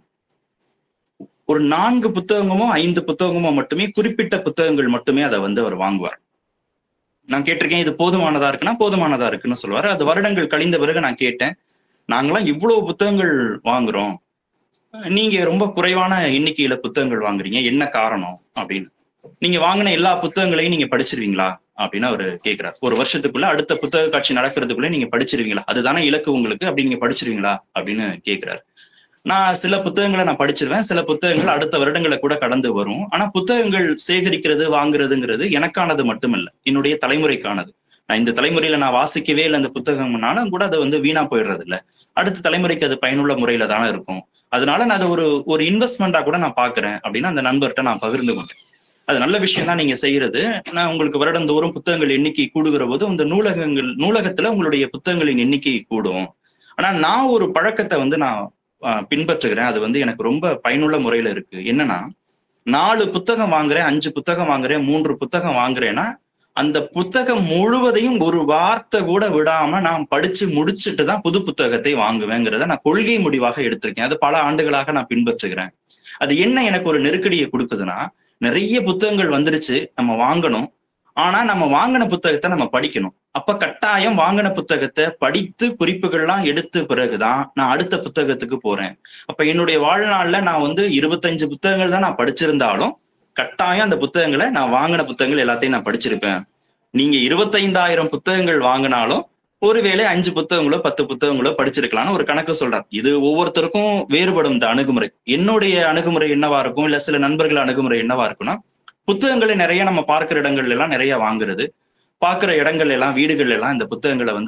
ஒரு நான்கு புத்தகமோ ஐந்து புத்தகமோ மட்டுமே குறிப்பிட்ட புத்தகங்கள் மட்டுமே அதை வந்து அவர் வாங்குவார் நான் கேட்டிருக்கேன் இது போதுமானதா இருக்குன்னா போதுமானதா இருக்குன்னு சொல்லுவாரு அது வருடங்கள் கழிந்த பிறகு நான் கேட்டேன் நாங்களாம் இவ்வளவு புத்தகங்கள் வாங்குறோம் நீங்க ரொம்ப குறைவான எண்ணிக்கையில புத்தகங்கள் வாங்குறீங்க என்ன காரணம் அப்படின்னு நீங்க வாங்கின எல்லா புத்தகங்களையும் நீங்க படிச்சிருவீங்களா அப்படின்னு அவரு கேக்குறாரு ஒரு வருஷத்துக்குள்ள அடுத்த புத்தக காட்சி நடக்கிறதுக்குள்ள நீங்க படிச்சிருவீங்களா அதுதானே இலக்கு உங்களுக்கு அப்படி நீங்க படிச்சிருவீங்களா அப்படின்னு கேக்குறாரு நான் சில புத்தகங்களை நான் படிச்சிருவேன் சில புத்தகங்கள் அடுத்த வருடங்களை கூட கடந்து வரும் ஆனா புத்தகங்கள் சேகரிக்கிறது வாங்குறதுங்கிறது எனக்கானது மட்டுமல்ல என்னுடைய தலைமுறைக்கானது நான் இந்த தலைமுறையில நான் வாசிக்கவே இல்லை அந்த புத்தகம்னாலும் கூட அது வந்து வீணா போயிடுறது இல்ல அடுத்த தலைமுறைக்கு அது பயனுள்ள முறையில தானே இருக்கும் அதனால நான் அதை ஒரு ஒரு இன்வெஸ்ட்மெண்டா கூட நான் பாக்குறேன் அப்படின்னு அந்த நண்பர்கிட்ட நான் பகிர்ந்து கொண்டேன் அது நல்ல விஷயம் தான் நீங்க செய்யறது நான் உங்களுக்கு வருடந்தோறும் புத்தகங்கள் எண்ணிக்கை கூடுகிற போது இந்த நூலகங்கள் நூலகத்துல உங்களுடைய புத்தகங்களின் எண்ணிக்கை கூடும் ஆனா நான் ஒரு பழக்கத்தை வந்து நான் ஆஹ், பின்பற்றுகிறேன் அது வந்து எனக்கு ரொம்ப பயனுள்ள முறையில இருக்கு என்னன்னா நாலு புத்தகம் வாங்குறேன் அஞ்சு புத்தகம் வாங்குறேன் மூன்று புத்தகம் வாங்குறேன்னா அந்த புத்தகம் முழுவதையும் ஒரு வார்த்தை கூட விடாம நான் படிச்சு முடிச்சுட்டு தான் புது புத்தகத்தை வாங்குவேங்கிறத நான் கொள்கை முடிவாக எடுத்திருக்கேன் அது பல ஆண்டுகளாக நான் பின்பற்றுகிறேன் அது என்ன எனக்கு ஒரு நெருக்கடியை கொடுக்குதுன்னா நிறைய புத்தகங்கள் வந்துருச்சு நம்ம வாங்கணும் ஆனா நம்ம வாங்கின புத்தகத்தை நம்ம படிக்கணும் அப்ப கட்டாயம் வாங்கின புத்தகத்தை படித்து குறிப்புகள்லாம் எடுத்த பிறகுதான் நான் அடுத்த புத்தகத்துக்கு போறேன் அப்ப என்னுடைய வாழ்நாள்ல நான் வந்து இருபத்தஞ்சு புத்தகங்கள் தான் நான் படிச்சிருந்தாலும் கட்டாயம் அந்த புத்தகங்களை நான் வாங்கின புத்தகங்கள் எல்லாத்தையும் நான் படிச்சிருப்பேன் நீங்க இருபத்தைந்தாயிரம் புத்தகங்கள் வாங்கினாலும் ஒருவேளை அஞ்சு புத்தகங்களோ பத்து புத்தகங்களோ படிச்சிருக்கலாம்னு ஒரு கணக்கு சொல்றார் இது ஒவ்வொருத்தருக்கும் வேறுபடும் இந்த அணுகுமுறை என்னுடைய அணுகுமுறை என்னவா இருக்கும் இல்ல சில நண்பர்கள் அணுகுமுறை என்னவா இருக்கும்னா புத்தகங்களை நிறைய நம்ம பார்க்கிற இடங்கள்ல எல்லாம் நிறைய வாங்குறது பார்க்கிற இடங்கள்ல எல்லாம் வீடுகள்ல எல்லாம் இந்த புத்தகங்களை வந்து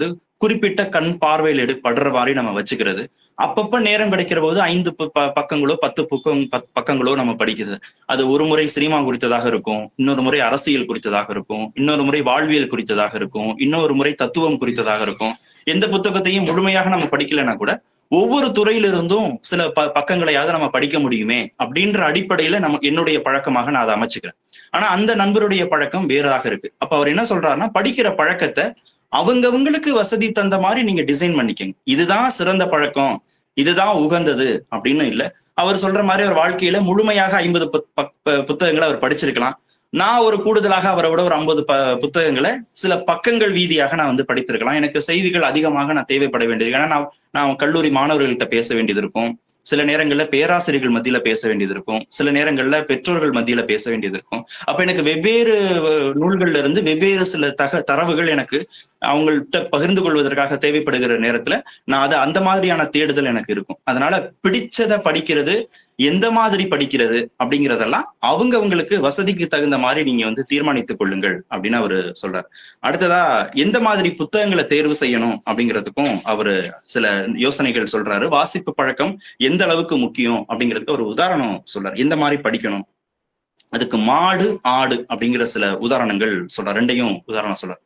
குறிப்பிட்ட கண் பார்வையில் எடு படுற மாதிரி நம்ம வச்சுக்கிறது அப்பப்ப நேரம் கிடைக்கிற போது ஐந்து ப- ப- பக்கங்களோ பத்து பக்கம் பத்- பக்கங்களோ நம்ம படிக்கிறது அது ஒரு முறை சினிமா குறித்ததாக இருக்கும் இன்னொரு முறை அரசியல் குறித்ததாக இருக்கும் இன்னொரு முறை வாழ்வியல் குறித்ததாக இருக்கும் இன்னொரு முறை தத்துவம் குறித்ததாக இருக்கும் எந்த புத்தகத்தையும் முழுமையாக நம்ம படிக்கலைன்னா கூட ஒவ்வொரு துறையிலிருந்தும் சில ப பக்கங்களையாவது நம்ம படிக்க முடியுமே அப்படின்ற அடிப்படையில நம்ம என்னுடைய பழக்கமாக நான் அதை அமைச்சுக்கிறேன் ஆனா அந்த நண்பருடைய பழக்கம் வேறாக இருக்கு அப்ப அவர் என்ன சொல்றாருன்னா படிக்கிற பழக்கத்தை அவங்கவங்களுக்கு வசதி தந்த மாதிரி நீங்க டிசைன் பண்ணிக்கங்க இதுதான் சிறந்த பழக்கம் இதுதான் உகந்தது அப்படின்னு இல்ல அவர் சொல்ற மாதிரி அவர் வாழ்க்கையில முழுமையாக ஐம்பது புத்தகங்களை அவர் படிச்சிருக்கலாம் நான் ஒரு கூடுதலாக அவரை விட ஒரு ஐம்பது ப புத்தகங்களை சில பக்கங்கள் வீதியாக நான் வந்து படித்திருக்கலாம் எனக்கு செய்திகள் அதிகமாக நான் தேவைப்பட வேண்டியது ஏன்னா நான் நான் கல்லூரி மாணவர்கள்ட்ட பேச வேண்டியது இருக்கும் சில நேரங்கள்ல பேராசிரியர்கள் மத்தியில பேச வேண்டியது இருக்கும் சில நேரங்கள்ல பெற்றோர்கள் மத்தியில பேச வேண்டியது இருக்கும் அப்ப எனக்கு வெவ்வேறு அஹ், நூல்கள்ல இருந்து வெவ்வேறு சில தக தரவுகள் எனக்கு அவங்கள்ட்ட பகிர்ந்து கொள்வதற்காக தேவைப்படுகிற நேரத்துல நான் அது அந்த மாதிரியான தேடுதல் எனக்கு இருக்கும் அதனால பிடிச்சதை படிக்கிறது எந்த மாதிரி படிக்கிறது அப்படிங்கறதெல்லாம் அவங்க அவங்களுக்கு வசதிக்கு தகுந்த மாதிரி நீங்க வந்து தீர்மானித்துக் கொள்ளுங்கள் அப்படின்னு அவரு சொல்றாரு அடுத்ததா எந்த மாதிரி புத்தகங்களை தேர்வு செய்யணும் அப்படிங்கிறதுக்கும் அவரு சில யோசனைகள் சொல்றாரு வாசிப்பு பழக்கம் எந்த அளவுக்கு முக்கியம் அப்படிங்கிறதுக்கு ஒரு உதாரணம் சொல்றாரு எந்த மாதிரி படிக்கணும் அதுக்கு மாடு ஆடு அப்படிங்கிற சில உதாரணங்கள் சொல்றாரு ரெண்டையும் உதாரணம் சொல்றாரு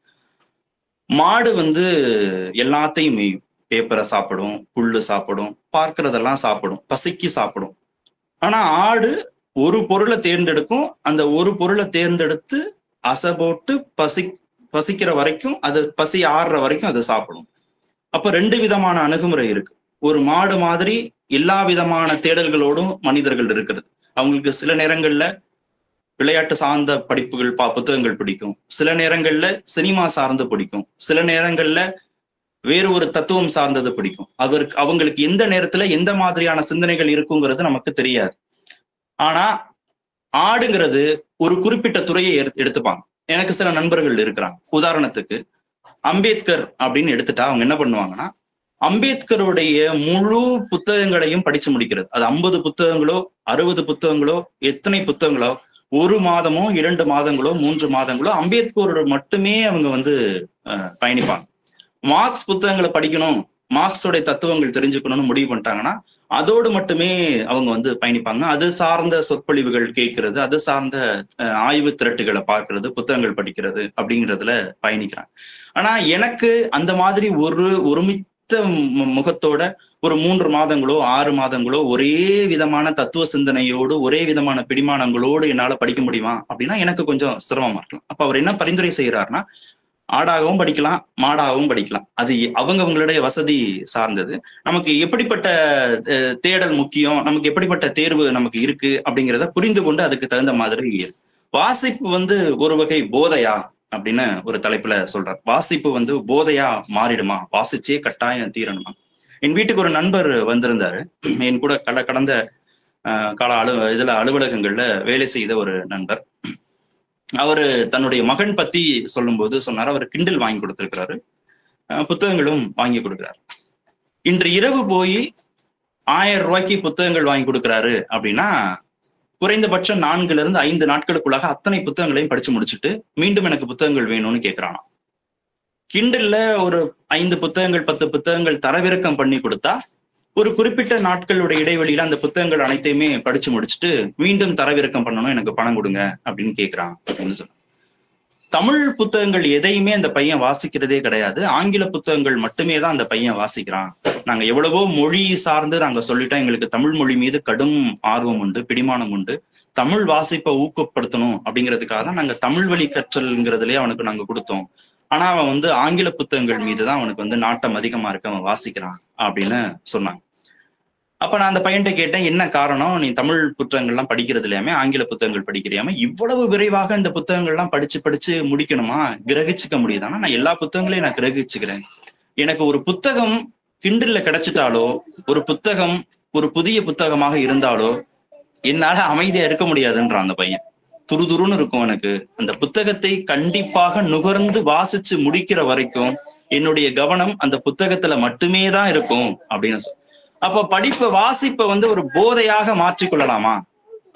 மாடு வந்து எல்லாத்தையும் மேயும் பேப்பரை சாப்பிடும் புல்லு சாப்பிடும் பார்க்கறதெல்லாம் சாப்பிடும் பசிக்கு சாப்பிடும் ஆனா ஆடு ஒரு பொருளை தேர்ந்தெடுக்கும் அந்த ஒரு பொருளை தேர்ந்தெடுத்து அசை போட்டு பசி பசிக்கிற வரைக்கும் அது பசி ஆறுற வரைக்கும் அதை சாப்பிடும் அப்ப ரெண்டு விதமான அணுகுமுறை இருக்கு ஒரு மாடு மாதிரி எல்லா விதமான தேடல்களோடும் மனிதர்கள் இருக்கிறது அவங்களுக்கு சில நேரங்கள்ல விளையாட்டு சார்ந்த படிப்புகள் பா புத்தகங்கள் பிடிக்கும் சில நேரங்கள்ல சினிமா சார்ந்து பிடிக்கும் சில நேரங்கள்ல வேறு ஒரு தத்துவம் சார்ந்தது பிடிக்கும் அவருக்கு அவங்களுக்கு எந்த நேரத்துல எந்த மாதிரியான சிந்தனைகள் இருக்குங்கிறது நமக்கு தெரியாது ஆனா ஆடுங்கிறது ஒரு குறிப்பிட்ட துறையை எடுத்து- எடுத்துப்பாங்க எனக்கு சில நண்பர்கள் இருக்கிறாங்க உதாரணத்துக்கு அம்பேத்கர் அப்படின்னு எடுத்துட்டா அவங்க என்ன பண்ணுவாங்கன்னா அம்பேத்கருடைய முழு புத்தகங்களையும் படிச்சு முடிக்கிறது அது ஐம்பது புத்தகங்களோ அறுபது புத்தகங்களோ எத்தனை புத்தகங்களோ ஒரு மாதமோ இரண்டு மாதங்களோ மூன்று மாதங்களோ அம்பேத்கரோட மட்டுமே அவங்க வந்து அஹ், பயணிப்பாங்க மார்க்ஸ் புத்தகங்களை படிக்கணும் மார்க்ஸோட தத்துவங்கள் தெரிஞ்சுக்கணும்னு முடிவு பண்ணிட்டாங்கன்னா அதோடு மட்டுமே அவங்க வந்து பயணிப்பாங்க அது சார்ந்த சொற்பொழிவுகள் கேட்கறது அது சார்ந்த அஹ், ஆய்வு திரட்டுகளை பார்க்கிறது புத்தகங்கள் படிக்கிறது அப்படிங்கிறதுல பயணிக்கிறாங்க ஆனா எனக்கு அந்த மாதிரி ஒரு ஒருமித்த மு- முகத்தோட ஒரு மூன்று மாதங்களோ ஆறு மாதங்களோ ஒரே விதமான தத்துவ சிந்தனையோடு ஒரே விதமான பிடிமானங்களோடு என்னால படிக்க முடியுமா அப்படின்னா எனக்கு கொஞ்சம் சிரமமா இருக்கலாம் அப்ப அவர் என்ன பரிந்துரை செய்யறாருன்னா ஆடாகவும் படிக்கலாம் மாடாகவும் படிக்கலாம் அது அவங்க அவங்களுடைய வசதி சார்ந்தது நமக்கு எப்படிப்பட்ட அஹ், தேடல் முக்கியம் நமக்கு எப்படிப்பட்ட தேர்வு நமக்கு இருக்கு அப்படிங்கிறத புரிந்து கொண்டு அதுக்கு தகுந்த மாதிரி வாசிப்பு வந்து ஒரு வகை போதையா அப்படின்னு ஒரு தலைப்புல சொல்றார் வாசிப்பு வந்து போதையா மாறிடுமா வாசிச்சே கட்டாயம் தீரணுமா என் வீட்டுக்கு ஒரு நண்பர் வந்திருந்தாரு என் கூட கட கடந்த அஹ், கால அலு இதுல அலுவலகங்கள்ல வேலை செய்த ஒரு நண்பர் அவரு தன்னுடைய மகன் பத்தி சொல்லும்போது சொன்னார் அவர் கிண்டில் வாங்கி கொடுத்திருக்கிறாரு அஹ், புத்தகங்களும் வாங்கி கொடுக்கிறார் இன்று இரவு போய் ஆயிரம் ரூபாய்க்கு புத்தகங்கள் வாங்கி கொடுக்கிறாரு அப்படின்னா குறைந்தபட்சம் நான்குல இருந்து ஐந்து நாட்களுக்குள்ளாக அத்தனை புத்தகங்களையும் படிச்சு முடிச்சுட்டு மீண்டும் எனக்கு புத்தகங்கள் வேணும்னு கேட்கிறானா கிண்டல்ல ஒரு ஐந்து புத்தகங்கள் பத்து புத்தகங்கள் தரவிறக்கம் பண்ணி கொடுத்தா ஒரு குறிப்பிட்ட நாட்களுடைய இடைவெளியில அந்த புத்தகங்கள் அனைத்தையுமே படிச்சு முடிச்சுட்டு மீண்டும் தரவிறக்கம் பண்ணணும் எனக்கு பணம் கொடுங்க அப்படின்னு கேட்கிறான் அப்படின்னு சொன்னான் தமிழ் புத்தகங்கள் எதையுமே அந்த பையன் வாசிக்கிறதே கிடையாது ஆங்கில புத்தகங்கள் மட்டுமே தான் அந்த பையன் வாசிக்கிறான் நாங்க எவ்வளவோ மொழி சார்ந்து நாங்க சொல்லிட்டோம் எங்களுக்கு தமிழ் மொழி மீது கடும் ஆர்வம் உண்டு பிடிமானம் உண்டு தமிழ் வாசிப்பை ஊக்கப்படுத்தணும் அப்படிங்கிறதுக்காக தான் நாங்க தமிழ் வழி கற்றல்ங்கிறதுலயே அவனுக்கு நாங்க கொடுத்தோம் ஆனா அவன் வந்து ஆங்கில புத்தகங்கள் மீது தான் அவனுக்கு வந்து நாட்டம் அதிகமா இருக்கு அவன் வாசிக்கிறான் அப்படின்னு சொன்னாங்க அப்ப நான் அந்த பையன்கிட்ட கேட்டேன் என்ன காரணம் நீ தமிழ் புத்தகங்கள்லாம் படிக்கிறது இல்லையாமே ஆங்கில புத்தகங்கள் படிக்கிறியாம இவ்வளவு விரைவாக இந்த புத்தகங்கள்லாம் படிச்சு படிச்சு முடிக்கணுமா கிரகிச்சுக்க முடியுதானா நான் எல்லா புத்தகங்களையும் நான் கிரகிச்சுக்கிறேன் எனக்கு ஒரு புத்தகம் கிண்டல்ல கிடைச்சிட்டாலோ ஒரு புத்தகம் ஒரு புதிய புத்தகமாக இருந்தாலோ என்னால அமைதியா இருக்க முடியாதுன்றான் அந்த பையன் துருதுருன்னு இருக்கும் எனக்கு அந்த புத்தகத்தை கண்டிப்பாக நுகர்ந்து வாசிச்சு முடிக்கிற வரைக்கும் என்னுடைய கவனம் அந்த புத்தகத்துல மட்டுமே தான் இருக்கும் அப்படின்னு சொல் அப்ப படிப்பை வாசிப்பை வந்து ஒரு போதையாக மாற்றிக்கொள்ளலாமா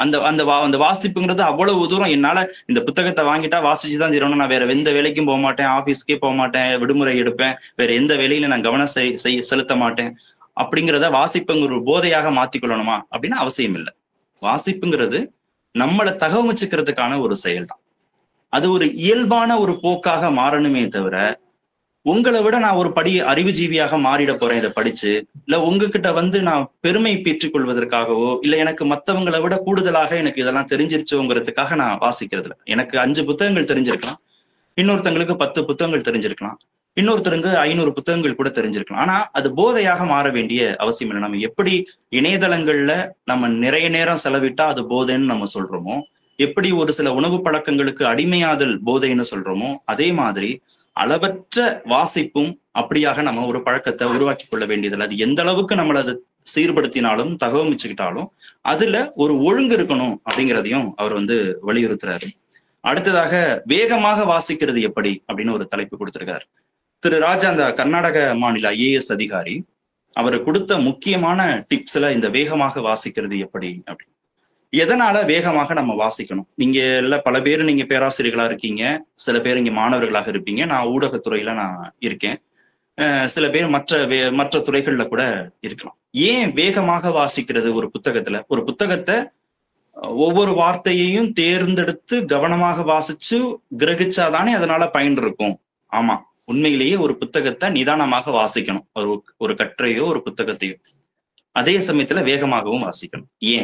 அந்த அந்த வா அந்த வாசிப்புங்கிறது அவ்வளவு தூரம் என்னால இந்த புத்தகத்தை வாங்கிட்டா வாசிச்சுதான் தீரணும் நான் வேற எந்த வேலைக்கும் போக மாட்டேன் ஆபீஸ்க்கே போக மாட்டேன் விடுமுறை எடுப்பேன் வேற எந்த வேலையில நான் கவனம் செய் செய்- செலுத்த மாட்டேன் அப்படிங்கிறத வாசிப்புங்கிற ஒரு போதையாக மாத்திக்கொள்ளணுமா அப்படின்னு அவசியம் இல்லை வாசிப்புங்கிறது நம்மளை தகவமைச்சுக்கிறதுக்கான ஒரு செயல் தான் அது ஒரு இயல்பான ஒரு போக்காக மாறணுமே தவிர உங்களை விட நான் ஒரு படி அறிவுஜீவியாக மாறிட போறேன் இதை படிச்சு இல்ல உங்ககிட்ட வந்து நான் பெருமை பெற்றுக் கொள்வதற்காகவோ இல்ல எனக்கு மத்தவங்களை விட கூடுதலாக எனக்கு இதெல்லாம் தெரிஞ்சிருச்சோங்கிறதுக்காக நான் வாசிக்கிறது இல்ல எனக்கு அஞ்சு புத்தகங்கள் தெரிஞ்சிருக்கலாம் இன்னொருத்தங்களுக்கு பத்து புத்தகங்கள் தெரிஞ்சிருக்கலாம் இன்னொருத்தருக்கு ஐநூறு புத்தகங்கள் கூட தெரிஞ்சிருக்கலாம் ஆனா அது போதையாக மாற வேண்டிய அவசியம் இல்லை நம்ம எப்படி இணையதளங்கள்ல நம்ம நிறைய நேரம் செலவிட்டா அது போதைன்னு நம்ம சொல்றோமோ எப்படி ஒரு சில உணவு பழக்கங்களுக்கு அடிமையாதல் போதைன்னு சொல்றோமோ அதே மாதிரி அளவற்ற வாசிப்பும் அப்படியாக நம்ம ஒரு பழக்கத்தை உருவாக்கி கொள்ள வேண்டியதில்லை அது எந்த அளவுக்கு நம்மள அது சீர்படுத்தினாலும் தகவமிச்சுக்கிட்டாலும் அதுல ஒரு ஒழுங்கு இருக்கணும் அப்படிங்கிறதையும் அவர் வந்து வலியுறுத்துறாரு அடுத்ததாக வேகமாக வாசிக்கிறது எப்படி அப்படின்னு ஒரு தலைப்பு கொடுத்திருக்காரு திரு ராஜா அந்த கர்நாடக மாநில ஐஏஎஸ் அதிகாரி அவர் கொடுத்த முக்கியமான டிப்ஸ்ல இந்த வேகமாக வாசிக்கிறது எப்படி அப்படி எதனால வேகமாக நம்ம வாசிக்கணும் நீங்க எல்லாம் பல பேர் நீங்க பேராசிரியர்களா இருக்கீங்க சில பேர் இங்க மாணவர்களாக இருப்பீங்க நான் ஊடகத்துறையில நான் இருக்கேன் அஹ் சில பேர் மற்ற வே- மற்ற துறைகள்ல கூட இருக்கலாம் ஏன் வேகமாக வாசிக்கிறது ஒரு புத்தகத்துல ஒரு புத்தகத்தை அஹ், ஒவ்வொரு வார்த்தையையும் தேர்ந்தெடுத்து கவனமாக வாசிச்சு கிரகிச்சாதானே அதனால பயன் இருக்கும் ஆமா உண்மையிலேயே ஒரு புத்தகத்தை நிதானமாக வாசிக்கணும் ஒரு ஒரு கற்றையோ ஒரு புத்தகத்தையோ அதே சமயத்துல வேகமாகவும் வாசிக்கணும் ஏன்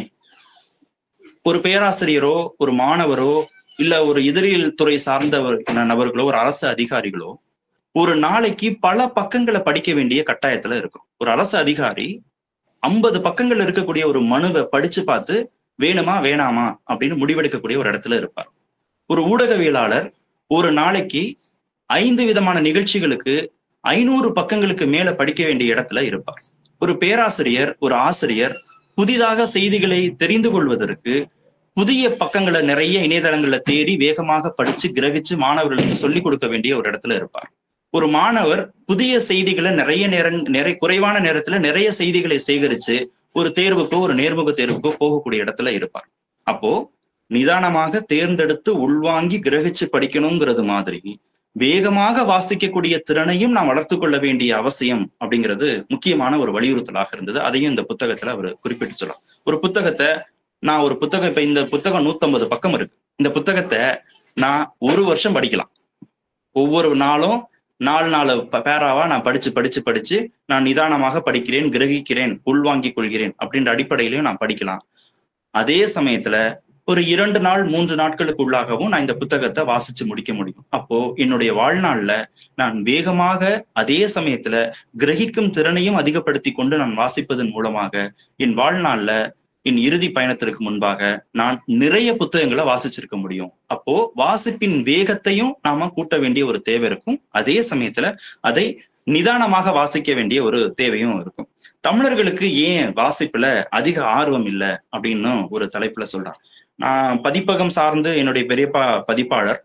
ஒரு பேராசிரியரோ ஒரு மாணவரோ இல்ல ஒரு இதழியல் துறை சார்ந்தவர் நபர்களோ ஒரு அரசு அதிகாரிகளோ ஒரு நாளைக்கு பல பக்கங்களை படிக்க வேண்டிய கட்டாயத்துல இருக்கும் ஒரு அரசு அதிகாரி ஐம்பது பக்கங்கள் இருக்கக்கூடிய ஒரு மனுவை படிச்சு பார்த்து வேணுமா வேணாமா அப்படின்னு முடிவெடுக்கக்கூடிய ஒரு இடத்துல இருப்பார் ஒரு ஊடகவியலாளர் ஒரு நாளைக்கு ஐந்து விதமான நிகழ்ச்சிகளுக்கு ஐநூறு பக்கங்களுக்கு மேல படிக்க வேண்டிய இடத்துல இருப்பார் ஒரு பேராசிரியர் ஒரு ஆசிரியர் புதிதாக செய்திகளை தெரிந்து கொள்வதற்கு புதிய பக்கங்களை நிறைய இணையதளங்கள்ல தேடி வேகமாக படிச்சு கிரகிச்சு மாணவர்களுக்கு சொல்லிக் கொடுக்க வேண்டிய ஒரு இடத்துல இருப்பார் ஒரு மாணவர் புதிய செய்திகளை நிறைய நேரம் நிறைய குறைவான நேரத்துல நிறைய செய்திகளை சேகரிச்சு ஒரு தேர்வுக்கோ ஒரு நேர்முக தேர்வுக்கோ போகக்கூடிய இடத்துல இருப்பார் அப்போ நிதானமாக தேர்ந்தெடுத்து உள்வாங்கி கிரகிச்சு படிக்கணுங்கிறது மாதிரி வேகமாக வாசிக்கக்கூடிய திறனையும் நாம் வளர்த்து கொள்ள வேண்டிய அவசியம் அப்படிங்கிறது முக்கியமான ஒரு வலியுறுத்தலாக இருந்தது அதையும் இந்த புத்தகத்துல அவர் குறிப்பிட்டு சொல்லலாம் ஒரு புத்தகத்தை நான் ஒரு புத்தகம் இப்ப இந்த புத்தகம் 150 பக்கம் இருக்கு இந்த புத்தகத்தை நான் ஒரு வருஷம் படிக்கலாம் ஒவ்வொரு நாளும் நாலு நாலு ப- பேராவா நான் படிச்சு படிச்சு படிச்சு நான் நிதானமாக படிக்கிறேன் கிரகிக்கிறேன் உள்வாங்கிக் கொள்கிறேன் அப்படின்ற அடிப்படையிலையும் நான் படிக்கலாம் அதே சமயத்துல ஒரு இரண்டு நாள் மூன்று நாட்களுக்கு உள்ளாகவும் நான் இந்த புத்தகத்தை வாசிச்சு முடிக்க முடியும் அப்போ என்னுடைய வாழ்நாள்ல நான் வேகமாக அதே சமயத்துல கிரகிக்கும் திறனையும் அதிகப்படுத்தி கொண்டு நான் வாசிப்பதன் மூலமாக என் வாழ்நாள்ல என் இறுதி பயணத்திற்கு முன்பாக நான் நிறைய புத்தகங்களை வாசிச்சிருக்க முடியும் அப்போ வாசிப்பின் வேகத்தையும் நாம கூட்ட வேண்டிய ஒரு தேவை இருக்கும் அதே சமயத்துல அதை நிதானமாக வாசிக்க வேண்டிய ஒரு தேவையும் இருக்கும் தமிழர்களுக்கு ஏன் வாசிப்புல அதிக ஆர்வம் இல்லை அப்படின்னு ஒரு தலைப்புல சொல்றான் நான் பதிப்பகம் சார்ந்து என்னுடைய பெரியப்பா பதிப்பாளர்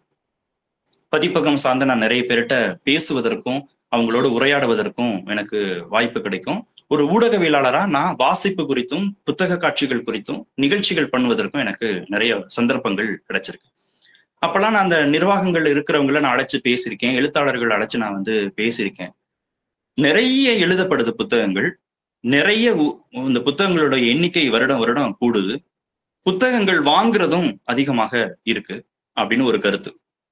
பதிப்பகம் சார்ந்து நான் நிறைய பேர்கிட்ட பேசுவதற்கும் அவங்களோட உரையாடுவதற்கும் எனக்கு வாய்ப்பு கிடைக்கும் ஒரு ஊடகவியலாளரா நான் வாசிப்பு குறித்தும் புத்தக காட்சிகள் குறித்தும் நிகழ்ச்சிகள் பண்ணுவதற்கும் எனக்கு நிறைய சந்தர்ப்பங்கள் கிடைச்சிருக்கு அப்பெல்லாம் நான் அந்த நிர்வாகங்கள் இருக்கிறவங்கள நான் அழைச்சு பேசியிருக்கேன் எழுத்தாளர்கள் அழைச்சு நான் வந்து பேசியிருக்கேன் நிறைய எழுதப்படுது புத்தகங்கள் நிறைய உ- இந்த புத்தகங்களோட எண்ணிக்கை வருடம் வருடம் கூடுது புத்தகங்கள் வாங்குறதும் அதிகமாக இருக்கு அப்படின்னு ஒரு கருத்து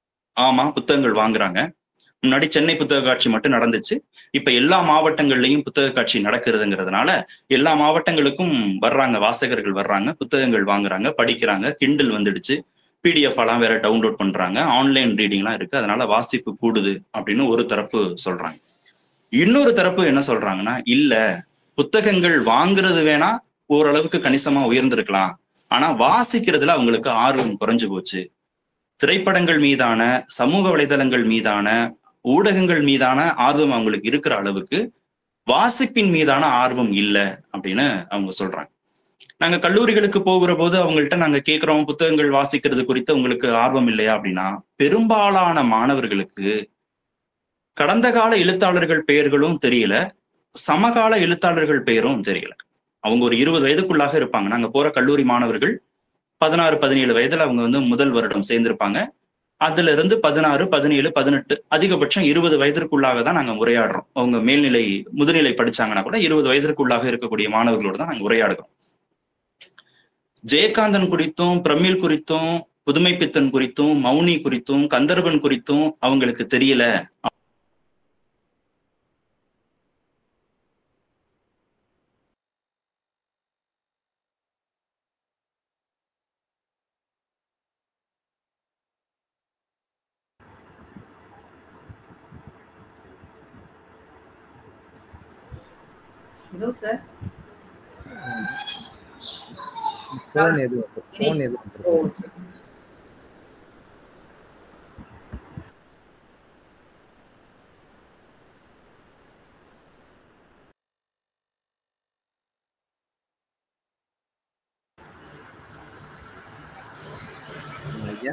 ஆமா புத்தகங்கள் வாங்குறாங்க முன்னாடி சென்னை புத்தக காட்சி மட்டும் நடந்துச்சு இப்ப எல்லா மாவட்டங்கள்லயும் புத்தக காட்சி நடக்கிறதுங்கிறதுனால எல்லா மாவட்டங்களுக்கும் வர்றாங்க வாசகர்கள் வர்றாங்க புத்தகங்கள் வாங்குறாங்க படிக்கிறாங்க கிண்டில் வந்துடுச்சு பிடிஎஃப் எல்லாம் வேற டவுன்லோட் பண்றாங்க ஆன்லைன் ரீடிங்லாம் இருக்கு அதனால வாசிப்பு கூடுது அப்படின்னு ஒரு தரப்பு சொல்றாங்க இன்னொரு தரப்பு என்ன சொல்றாங்கன்னா இல்ல புத்தகங்கள் வாங்குறது வேணா ஓரளவுக்கு கணிசமா உயர்ந்திருக்கலாம் ஆனா வாசிக்கிறதுல அவங்களுக்கு ஆர்வம் குறைஞ்சு போச்சு திரைப்படங்கள் மீதான சமூக வலைதளங்கள் மீதான ஊடகங்கள் மீதான ஆர்வம் அவங்களுக்கு இருக்கிற அளவுக்கு வாசிப்பின் மீதான ஆர்வம் இல்லை அப்படின்னு அவங்க சொல்றாங்க நாங்க கல்லூரிகளுக்கு போகிற போது அவங்கள்ட்ட நாங்க கேட்கிறோம் புத்தகங்கள் வாசிக்கிறது குறித்து உங்களுக்கு ஆர்வம் இல்லையா அப்படின்னா பெரும்பாலான மாணவர்களுக்கு கடந்த கால எழுத்தாளர்கள் பெயர்களும் தெரியல சமகால எழுத்தாளர்கள் பெயரும் தெரியல அவங்க ஒரு இருபது வயதுக்குள்ளாக இருப்பாங்க நாங்க போற கல்லூரி மாணவர்கள் பதினாறு பதினேழு வயதுல அவங்க வந்து முதல் வருடம் சேர்ந்திருப்பாங்க அதுல இருந்து பதினாறு பதினேழு பதினெட்டு அதிகபட்சம் இருபது வயதிற்குள்ளாக தான் நாங்க உரையாடுறோம் அவங்க மேல்நிலை முதுநிலை படிச்சாங்கன்னா கூட இருபது வயதிற்குள்ளாக இருக்கக்கூடிய மாணவர்களோட தான் நாங்க உரையாடுறோம் ஜெயகாந்தன் குறித்தும் பிரமிழ் குறித்தும் புதுமைப்பித்தன் குறித்தும் மௌனி குறித்தும் கந்தர்வன் குறித்தும் அவங்களுக்கு தெரியல இதோ சார் போன் எது போன் எது ஓ வந்துருக்கு? சரி. ஐயா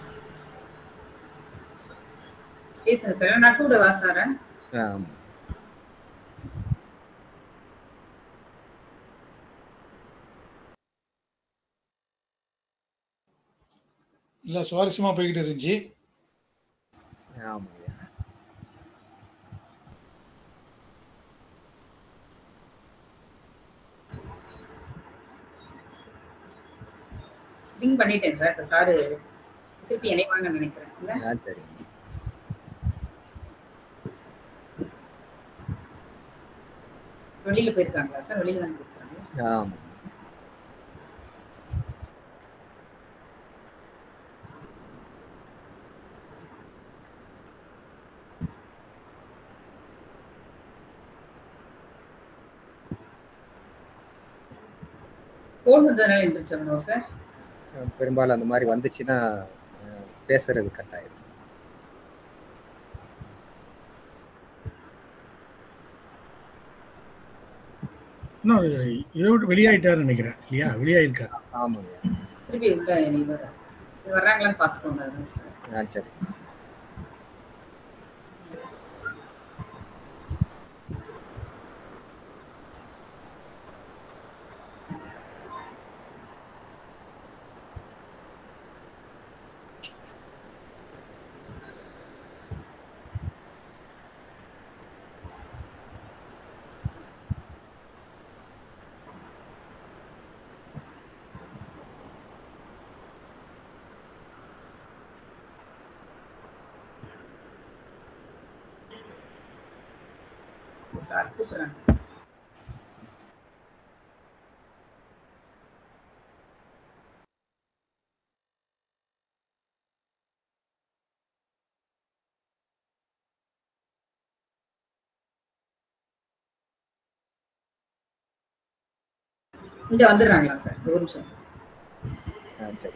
பேசுங்க சார் நான் கூட வாசாரன் ஆமா இல்லை சுவாரஸ்யமாக போய்கிட்டு இருந்துச்சு ஆமா ஐயா ரிங் பண்ணிட்டேன் சார் இப்ப சாரு திருப்பி இணைவாங்கன்னு நினைக்கிறேன் இல்ல? ஆ சரி வெளியில போயிருக்காங்களா சார் வெளியில தான் போயிருக்காங்க ஆமா போன் வந்ததுனால எந்திரிச்சோம் சார் பெரும்பாலும் அந்த மாதிரி வந்துச்சுன்னா அஹ், பேசுறது கட்டாயம் இன்னும் இதை விட்டு வெளியாயிட்டாருன்னு நினைக்கிறேன் இல்லையா வெளியாயிருக்காரு ஆமாங்க திருப்பி உள்ள இனி வர இது வர்றாங்களான்னு பார்த்துக்கோங்க அதான் சார் ஆ சரி சார் கூப்பிடுறாங்க இங்க வந்துடுறாங்களா சார் ஒரு நிமிஷம் ஆ சரி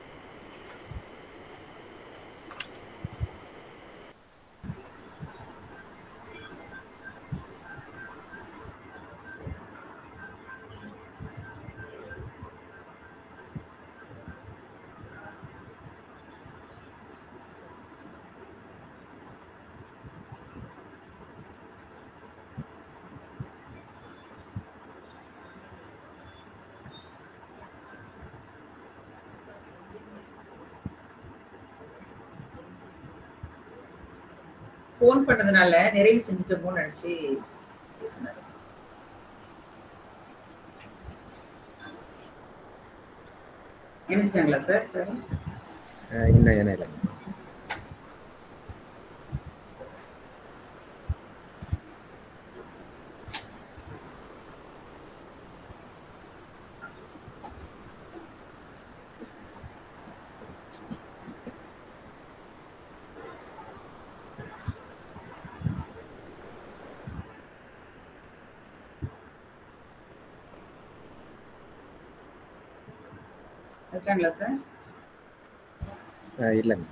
ஃபோன் பண்ணதுனால நிறைவு செஞ்சுட்டோமோன்னு நினைச்சு பேசினாரு நினைச்சிட்டாங்களா சார் சார் அஹ், இன்னும் என்ன இல்லை வச்சாங்களா சார் அஹ், இல்லைங்க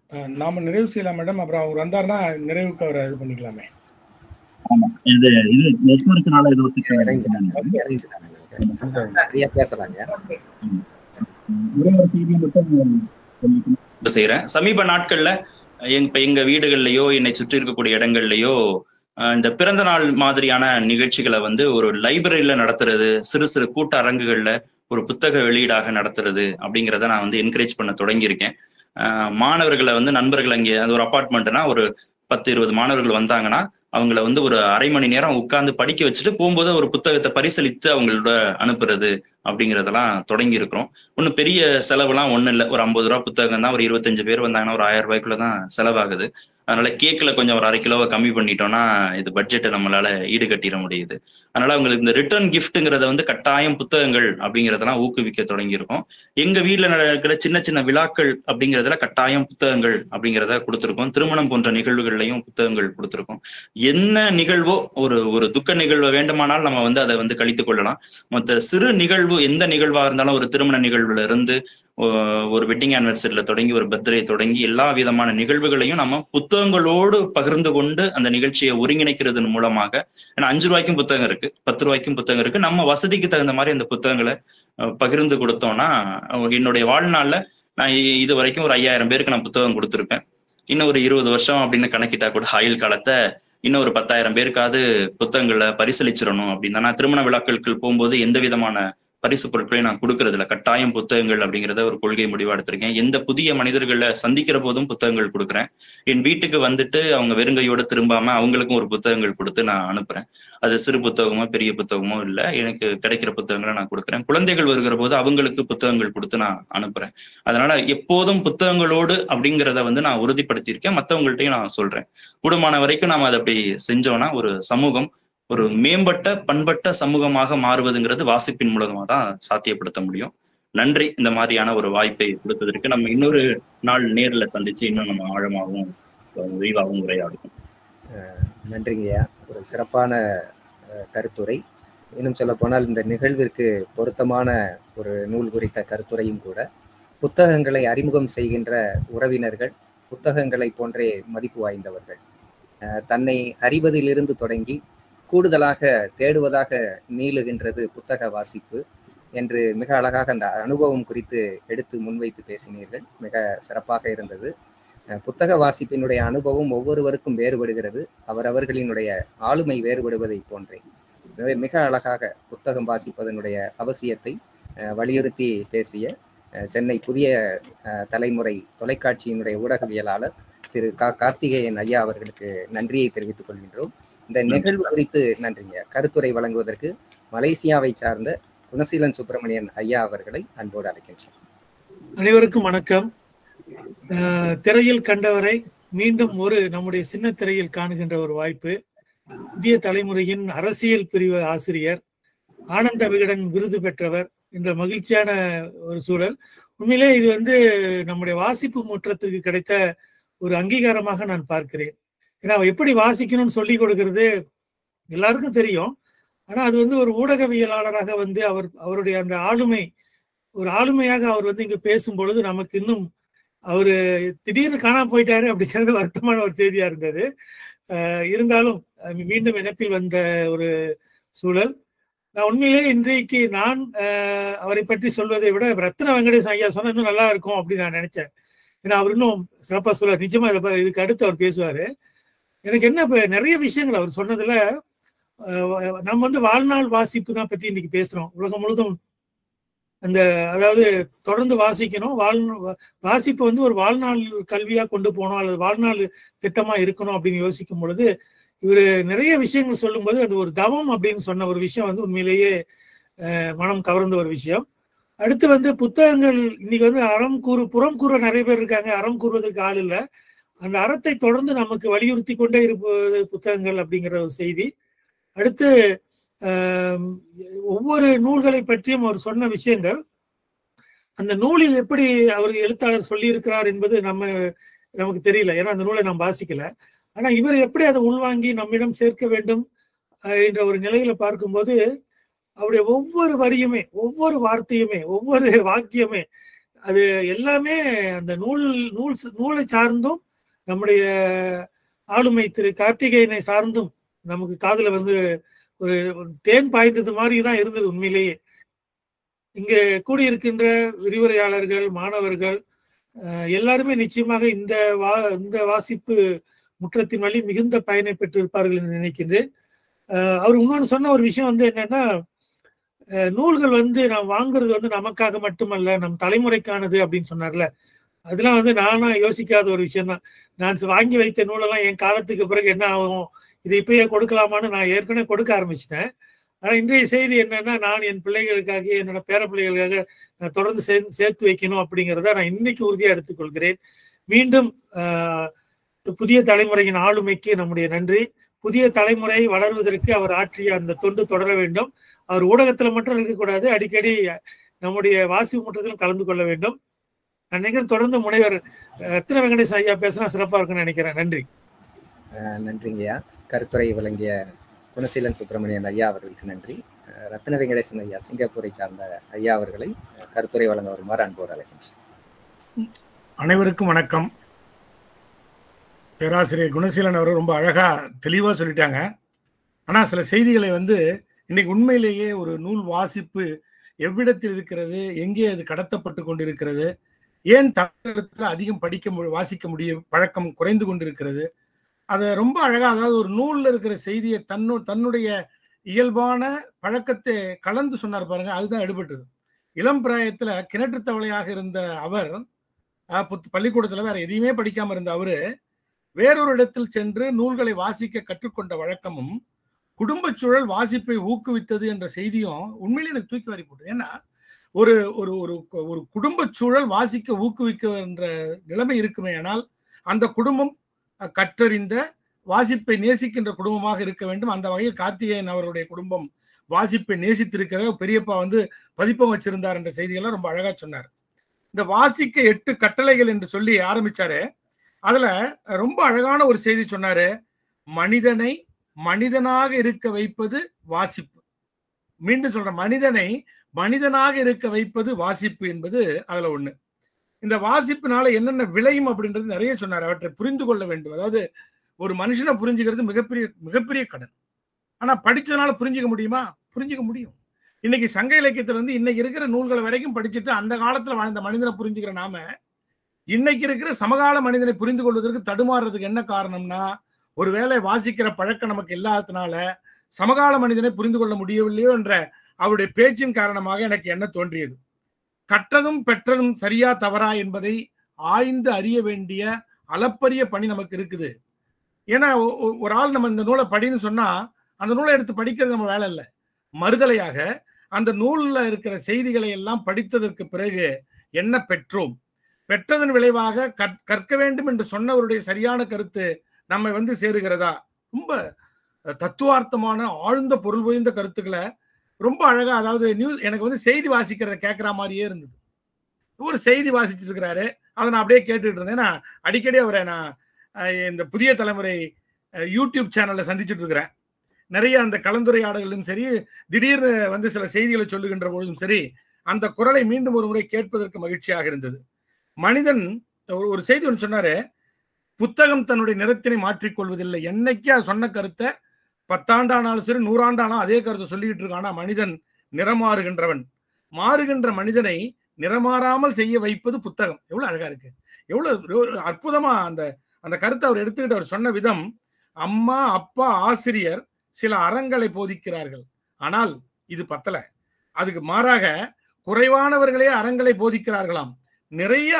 அஹ், நாம நிறைவு செய்யலாம் மேடம் அப்புறம் அவர் வந்தாருன்னா நிறைவுக்கு அவரை இது பண்ணிக்கலாமே ஆமா இது இது நெட்ஒர்க்னால இது ஒத்துக்க இறங்கிட்டாங்க. இறங்கிட்டாங்க. கொஞ்சம் சரியா பேசலாங்க ஒரே ஒரு செய்தியை மட்டும் சொல்லிக்கணும் இப்ப செய்யறேன் சமீப நாட்கள்ல எங்க இப்ப எங்க வீடுகள்லயோ என்னை சுற்றி இருக்கக்கூடிய இடங்கள்லயோ அஹ், இந்த பிறந்த நாள் மாதிரியான நிகழ்ச்சிகளை வந்து ஒரு லைப்ரரியில நடத்துறது சிறு சிறு கூட்ட அரங்குகள்ல ஒரு புத்தக வெளியீடாக நடத்துறது அப்படிங்கிறத நான் வந்து என்கரேஜ் பண்ண தொடங்கியிருக்கேன் அஹ், மாணவர்களை வந்து நண்பர்கள் அங்கே அது ஒரு அப்பார்ட்மெண்ட்னா ஒரு பத்து இருபது மாணவர்கள் வந்தாங்கன்னா அவங்கள வந்து ஒரு அரை மணி நேரம் உட்கார்ந்து படிக்க வச்சுட்டு போகும்போது ஒரு புத்தகத்தை பரிசளித்து அவங்களோட அனுப்புறது அப்படிங்கிறதெல்லாம் தொடங்கி இருக்கிறோம் ஒன்றும் பெரிய செலவுலாம் ஒன்றும் இல்லை ஒரு ஐம்பது ரூபா புத்தகம் தான் ஒரு இருபத்தஞ்சு பேர் வந்தாங்கன்னா ஒரு ஆயிரம் ரூபாய்க்குள்ள தான் செலவாகுது அதனால கேக்கில் கொஞ்சம் ஒரு அரை கிலோவை கம்மி பண்ணிட்டோம்னா இது பட்ஜெட்டை நம்மளால ஈடுகட்டிட முடியுது அதனால அவங்களுக்கு இந்த ரிட்டர்ன் கிஃப்ட்டுங்கிறத வந்து கட்டாயம் புத்தகங்கள் அப்படிங்கிறதெல்லாம் ஊக்குவிக்க தொடங்கியிருக்கோம் எங்க வீட்டில் நடக்கிற சின்ன சின்ன விழாக்கள் அப்படிங்கிறதுல கட்டாயம் புத்தகங்கள் அப்படிங்கிறத கொடுத்துருக்கோம் திருமணம் போன்ற நிகழ்வுகள்லையும் புத்தகங்கள் கொடுத்துருக்கோம் என்ன நிகழ்வோ ஒரு ஒரு துக்க நிகழ்வை வேண்டுமானால் நம்ம வந்து அதை வந்து கழித்துக் கொள்ளலாம் மற்ற சிறு நிகழ்வு எந்த நிகழ்வா இருந்தாலும் ஒரு திருமண நிகழ்வுல இருந்து ஒ- ஒரு வெட்டிங் ஆனிவர்சரியில தொடங்கி ஒரு பர்த்டே தொடங்கி எல்லா விதமான நிகழ்வுகளையும் நம்ம புத்தகங்களோடு பகிர்ந்து கொண்டு அந்த நிகழ்ச்சியை ஒருங்கிணைக்கிறதன் மூலமாக ஏன்னா அஞ்சு ரூபாய்க்கும் புத்தகம் இருக்கு பத்து ரூபாய்க்கும் புத்தகம் இருக்கு நம்ம வசதிக்கு தகுந்த மாதிரி அந்த புத்தகங்களை அஹ், பகிர்ந்து கொடுத்தோம்னா அஹ், என்னுடைய வாழ்நாள்ல நான் இ- இது வரைக்கும் ஒரு ஐயாயிரம் பேருக்கு நான் புத்தகம் கொடுத்துருப்பேன் இன்னும் ஒரு இருபது வருஷம் அப்படின்னு கணக்கிட்டா கூட ஆயுள் காலத்தை இன்னும் ஒரு பத்தாயிரம் பேருக்காவது புத்தகங்களை பரிசளிச்சிடணும் அப்படின்னு நான் திருமண விழாக்களுக்கு போகும்போது எந்த விதமான பரிசு பொருட்களையும் நான் கொடுக்கறது இல்ல கட்டாயம் புத்தகங்கள் அப்படிங்கிறத ஒரு கொள்கை முடிவா எடுத்திருக்கேன் எந்த புதிய மனிதர்களை சந்திக்கிற போதும் புத்தகங்கள் கொடுக்குறேன் என் வீட்டுக்கு வந்துட்டு அவங்க வெறுங்கையோட திரும்பாம அவங்களுக்கும் ஒரு புத்தகங்கள் கொடுத்து நான் அனுப்புறேன் அது சிறு புத்தகமோ பெரிய புத்தகமோ இல்ல எனக்கு கிடைக்கிற புத்தகங்களை நான் கொடுக்குறேன் குழந்தைகள் வருகிற போது அவங்களுக்கு புத்தகங்கள் கொடுத்து நான் அனுப்புறேன் அதனால எப்போதும் புத்தகங்களோடு அப்படிங்கிறத வந்து நான் உறுதிப்படுத்தியிருக்கேன் மற்றவங்கள்ட்டையும் நான் சொல்றேன் கூடுமான வரைக்கும் நாம அதை அப்படி செஞ்சோம்னா ஒரு சமூகம் ஒரு மேம்பட்ட பண்பட்ட சமூகமாக மாறுவதுங்கிறது வாசிப்பின் மூலமா தான் சாத்தியப்படுத்த முடியும் நன்றி இந்த மாதிரியான ஒரு வாய்ப்பை கொடுத்ததற்கு நம்ம இன்னொரு நாள் நேர்ல சந்திச்சு இன்னும் நம்ம ஆழமாகவும் அஹ், விரிவாகவும் உரையாடுவோம் நன்றிங்கய்யா ஒரு சிறப்பான அஹ், கருத்துரை இன்னும் சொல்ல போனால் இந்த நிகழ்விற்கு பொருத்தமான ஒரு நூல் குறித்த கருத்துரையும் கூட புத்தகங்களை அறிமுகம் செய்கின்ற உறவினர்கள் புத்தகங்களை போன்றே மதிப்பு வாய்ந்தவர்கள் அஹ், தன்னை அறிவதிலிருந்து தொடங்கி கூடுதலாக தேடுவதாக நீளுகின்றது புத்தக வாசிப்பு என்று மிக அழகாக அந்த அனுபவம் குறித்து எடுத்து முன்வைத்து பேசினீர்கள் மிக சிறப்பாக இருந்தது அஹ் புத்தக வாசிப்பினுடைய அனுபவம் ஒவ்வொருவருக்கும் வேறுபடுகிறது அவரவர்களினுடைய ஆளுமை வேறுபடுவதை போன்றே எனவே மிக அழகாக புத்தகம் வாசிப்பதனுடைய அவசியத்தை அஹ், வலியுறுத்தி பேசிய அஹ், சென்னை புதிய அஹ், தலைமுறை தொலைக்காட்சியினுடைய ஊடகவியலாளர் திரு கா கார்த்திகேயன் ஐயா அவர்களுக்கு நன்றியை தெரிவித்துக் கொள்கின்றோம் இந்த நிகழ்வு குறித்து நன்றிங்க கருத்துரை வழங்குவதற்கு மலேசியாவை சார்ந்த குணசீலன் சுப்பிரமணியன் ஐயா அவர்களை அன்போடு அழைக்கின்றோம் அனைவருக்கும் வணக்கம் அஹ், திரையில் கண்டவரை மீண்டும் ஒரு நம்முடைய சின்ன திரையில் காணுகின்ற ஒரு வாய்ப்பு புதிய தலைமுறையின் அரசியல் பிரிவு ஆசிரியர் ஆனந்த விகடன் விருது பெற்றவர் என்ற மகிழ்ச்சியான ஒரு சூழல் உண்மையிலே இது வந்து நம்முடைய வாசிப்பு முற்றத்திற்கு கிடைத்த ஒரு அங்கீகாரமாக நான் பார்க்கிறேன் ஏன்னா அவ எப்படி வாசிக்கணும்னு சொல்லி கொடுக்கிறது எல்லாருக்கும் தெரியும் ஆனா அது வந்து ஒரு ஊடகவியலாளராக வந்து அவர் அவருடைய அந்த ஆளுமை ஒரு ஆளுமையாக அவர் வந்து இங்க பேசும் பொழுது நமக்கு இன்னும் அவரு திடீர்னு காணாம போயிட்டாரு அப்படிங்கிறது வருத்தமான ஒரு செய்தியா இருந்தது அஹ் இருந்தாலும் அஹ் மீண்டும் இணைப்பில் வந்த ஒரு சூழல் நான் உண்மையிலே இன்றைக்கு நான் அஹ், அவரை பற்றி சொல்வதை விட ரத்ன வெங்கடேசன் ஐயா சொன்னா இன்னும் நல்லா இருக்கும் அப்படின்னு நான் நினைச்சேன் ஏன்னா அவர் இன்னும் சிறப்பா சொல்லுவார் நிஜமா இதை ப- இதுக்கு அடுத்து அவர் பேசுவாரு எனக்கு என்ன இப்ப நிறைய விஷயங்கள் அவர் சொன்னதுல அஹ், நம்ம வந்து வாழ்நாள் வாசிப்பு தான் பத்தி இன்னைக்கு பேசுறோம் உலகம் முழுதும் அந்த அதாவது தொடர்ந்து வாசிக்கணும் வாழ் வாசிப்பு வந்து ஒரு வாழ்நாள் கல்வியா கொண்டு போகணும் அல்லது வாழ்நாள் திட்டமா இருக்கணும் அப்படின்னு யோசிக்கும் பொழுது இவர் நிறைய விஷயங்கள் சொல்லும்போது அது ஒரு தவம் அப்படின்னு சொன்ன ஒரு விஷயம் வந்து உண்மையிலேயே அஹ், மனம் கவர்ந்த ஒரு விஷயம் அடுத்து வந்து புத்தகங்கள் இன்னைக்கு வந்து அறம் கூறு புறம் கூற நிறைய பேர் இருக்காங்க அறம் கூறுவதற்கு ஆள் இல்லை அந்த அறத்தை தொடர்ந்து நமக்கு வலியுறுத்தி கொண்டே இருப்பது புத்தகங்கள் அப்படிங்கிற ஒரு செய்தி அடுத்து ஆம், ஒவ்வொரு நூல்களை பற்றியும் அவர் சொன்ன விஷயங்கள் அந்த நூலில் எப்படி அவர் எழுத்தாளர் சொல்லியிருக்கிறார் என்பது நம்ம நமக்கு தெரியல ஏன்னா அந்த நூலை நாம் வாசிக்கல ஆனா இவர் எப்படி அதை உள்வாங்கி நம்மிடம் சேர்க்க வேண்டும் அஹ், என்ற ஒரு நிலையில பார்க்கும்போது அவருடைய ஒவ்வொரு வரியுமே ஒவ்வொரு வார்த்தையுமே ஒவ்வொரு வாக்கியமே அது எல்லாமே அந்த நூல் நூல் நூலை சார்ந்தும் நம்முடைய ஆளுமை திரு கார்த்திகேயனை சார்ந்தும் நமக்கு காதுல வந்து ஒரு ஒரு தேன் பாய்ந்தது மாதிரி தான் இருந்தது உண்மையிலேயே இங்க கூடியிருக்கின்ற விரிவுரையாளர்கள் மாணவர்கள் அஹ், எல்லாருமே நிச்சயமாக இந்த வா இந்த வாசிப்பு முற்றத்தின் வழி மிகுந்த பயனை பெற்றிருப்பார்கள் என்று நினைக்கின்றேன் அஹ், அவர் இன்னொன்று சொன்ன ஒரு விஷயம் வந்து என்னன்னா அஹ், நூல்கள் வந்து நாம் வாங்குறது வந்து நமக்காக மட்டுமல்ல நம் தலைமுறைக்கானது அப்படின்னு சொன்னார்ல அதெல்லாம் வந்து நானும் யோசிக்காத ஒரு விஷயம் தான் நான் வாங்கி வைத்த நூலெல்லாம் என் காலத்துக்கு பிறகு என்ன ஆகும் இதை இப்பயே கொடுக்கலாமான்னு நான் ஏற்கனவே கொடுக்க ஆரம்பிச்சிட்டேன் ஆனா இன்றைய செய்தி என்னன்னா நான் என் பிள்ளைகளுக்காக என்னோட பேர பிள்ளைகளுக்காக நான் தொடர்ந்து சே- சேர்த்து வைக்கணும் அப்படிங்கிறத நான் இன்னைக்கு உறுதியா எடுத்துக்கொள்கிறேன் மீண்டும் ஆஹ், புதிய தலைமுறையின் ஆளுமைக்கு நம்முடைய நன்றி புதிய தலைமுறை வளர்வதற்கு அவர் ஆற்றிய அந்த தொண்டு தொடர வேண்டும் அவர் ஊடகத்துல மட்டும் இருக்கக்கூடாது அடிக்கடி நம்முடைய வாசிப்பு மன்றத்திலும் கலந்து கொள்ள வேண்டும் நான் நினைக்கிறேன் தொடர்ந்து முனைவர் அஹ், ரத்தின வெங்கடேஷ் ஐயா பேசினா சிறப்பா இருக்கும்னு நினைக்கிறேன் நன்றி அஹ் நன்றிங்கய்யா கருத்துரை வழங்கிய குணசீலன் சுப்பிரமணியன் ஐயா அவர்களுக்கு நன்றி அஹ் ரத்ன வெங்கடேசன் ஐயா சிங்கப்பூரை சார்ந்த ஐயா அவர்களை அஹ் கருத்துரை வழங்க வருமாறு அன்போடு அழைக்கின்றேன் அனைவருக்கும் வணக்கம் பேராசிரியர் குணசீலன் அவர் ரொம்ப அழகா தெளிவா சொல்லிட்டாங்க ஆனா சில செய்திகளை வந்து இன்னைக்கு உண்மையிலேயே ஒரு நூல் வாசிப்பு எவ்விடத்தில் இருக்கிறது எங்கே அது கடத்தப்பட்டு கொண்டிருக்கிறது ஏன் தமிழகத்துல அதிகம் படிக்க மு- வாசிக்க முடிய பழக்கம் குறைந்து கொண்டிருக்கிறது அதை ரொம்ப அழகா அதாவது ஒரு நூல்ல இருக்கிற செய்தியை தன்னு தன்னுடைய இயல்பான பழக்கத்தை கலந்து சொன்னார் பாருங்க அதுதான் எடுபட்டது இளம் பிராயத்துல கிணற்று தவளையாக இருந்த அவர் ஆஹ் புத்- பள்ளிக்கூடத்துல வேற எதையுமே படிக்காம இருந்த அவரு வேறொரு இடத்தில் சென்று நூல்களை வாசிக்க கற்றுக்கொண்ட வழக்கமும் குடும்பச் சூழல் வாசிப்பை ஊக்குவித்தது என்ற செய்தியும் உண்மையிலே எனக்கு தூக்கி வாரி போட்டது ஏன்னா ஒரு ஒரு ஒரு ஒரு குடும்பச் சூழல் வாசிக்க ஊக்குவிக்க என்ற நிலைமை இருக்குமே ஆனால் அந்த குடும்பம் அஹ், கற்றறிந்த வாசிப்பை நேசிக்கின்ற குடும்பமாக இருக்க வேண்டும் அந்த வகையில் கார்த்திகேயன் அவருடைய குடும்பம் வாசிப்பை நேசித்திருக்கிற பெரியப்பா வந்து பதிப்பம் வச்சிருந்தார் என்ற செய்தியெல்லாம் ரொம்ப அழகா சொன்னார் இந்த வாசிக்க எட்டு கட்டளைகள் என்று சொல்லி ஆரம்பிச்சாரு அதுல ரொம்ப அழகான ஒரு செய்தி சொன்னாரு மனிதனை மனிதனாக இருக்க வைப்பது வாசிப்பு மீண்டும் சொல்றேன் மனிதனை மனிதனாக இருக்க வைப்பது வாசிப்பு என்பது அதுல ஒண்ணு இந்த வாசிப்பினால என்னென்ன விளையும் அப்படின்றது நிறைய சொன்னார் அவற்றை புரிந்து கொள்ள வேண்டும் அதாவது ஒரு மனுஷனை புரிஞ்சுக்கிறது மிகப்பெரிய மிகப்பெரிய கடன் ஆனா படிச்சதுனால புரிஞ்சுக்க முடியுமா புரிஞ்சுக்க முடியும் இன்னைக்கு சங்க இலக்கியத்துல இருந்து இன்னைக்கு இருக்கிற நூல்களை வரைக்கும் படிச்சுட்டு அந்த காலத்துல வாழ்ந்த மனிதனை புரிஞ்சுக்கிற நாம இன்னைக்கு இருக்கிற சமகால மனிதனை புரிந்து கொள்வதற்கு தடுமாறுறதுக்கு என்ன காரணம்னா ஒருவேளை வாசிக்கிற பழக்கம் நமக்கு இல்லாததுனால சமகால மனிதனை புரிந்து கொள்ள முடியவில்லையோ என்ற அவருடைய பேச்சின் காரணமாக எனக்கு என்ன தோன்றியது கற்றதும் பெற்றதும் சரியா தவறா என்பதை ஆய்ந்து அறிய வேண்டிய அளப்பரிய பணி நமக்கு இருக்குது ஏன்னா ஒ- ஒ- ஒரு ஆள் நம்ம இந்த நூலை படின்னு சொன்னா அந்த நூலை எடுத்து படிக்கிறது நம்ம வேலை இல்லை மறுதலையாக அந்த நூல்ல இருக்கிற செய்திகளை எல்லாம் படித்ததற்கு பிறகு என்ன பெற்றோம் பெற்றதன் விளைவாக கற்- கற்க வேண்டும் என்று சொன்னவருடைய சரியான கருத்து நம்மை வந்து சேருகிறதா ரொம்ப தத்துவார்த்தமான ஆழ்ந்த பொருள் புரிந்த கருத்துக்களை ரொம்ப அழகா அதாவது நியூஸ் எனக்கு வந்து செய்தி வாசிக்கிறத கேட்குற மாதிரியே இருந்தது ஒரு செய்தி வாசிச்சுட்டு இருக்கிறாரு அதை நான் அப்படியே கேட்டுட்டு இருந்தேன் ஏன்னா அடிக்கடி அவரை நான் அஹ், இந்த புதிய தலைமுறை அஹ், யூடியூப் சேனல்ல சந்திச்சுட்டு இருக்கிறேன் நிறைய அந்த கலந்துரையாடல்களும் சரி திடீர்னு வந்து சில செய்திகளை சொல்லுகின்ற பொழுதும் சரி அந்த குரலை மீண்டும் ஒரு முறை கேட்பதற்கு மகிழ்ச்சியாக இருந்தது மனிதன் ஒரு ஒரு செய்தி ஒன்று சொன்னாரு புத்தகம் தன்னுடைய நிறத்தினை மாற்றிக்கொள்வதில்லை என்னைக்கு அது சொன்ன கருத்தை பத்தாண்டானாலும் சரி நூறாண்டானாலும் அதே கருத்தை சொல்லிக்கிட்டு இருக்கான் ஆனா மனிதன் நிறமாறுகின்றவன் மாறுகின்ற மனிதனை நிறமாறாமல் செய்ய வைப்பது புத்தகம் எவ்வளவு அழகா இருக்கு எவ்வளவு ஒரு அற்புதமா அந்த அந்த கருத்தை அவர் எடுத்துக்கிட்டு அவர் சொன்ன விதம் அம்மா அப்பா ஆசிரியர் சில அறங்களை போதிக்கிறார்கள் ஆனால் இது பத்தல அதுக்கு மாறாக குறைவானவர்களே அறங்களை போதிக்கிறார்களாம் நிறைய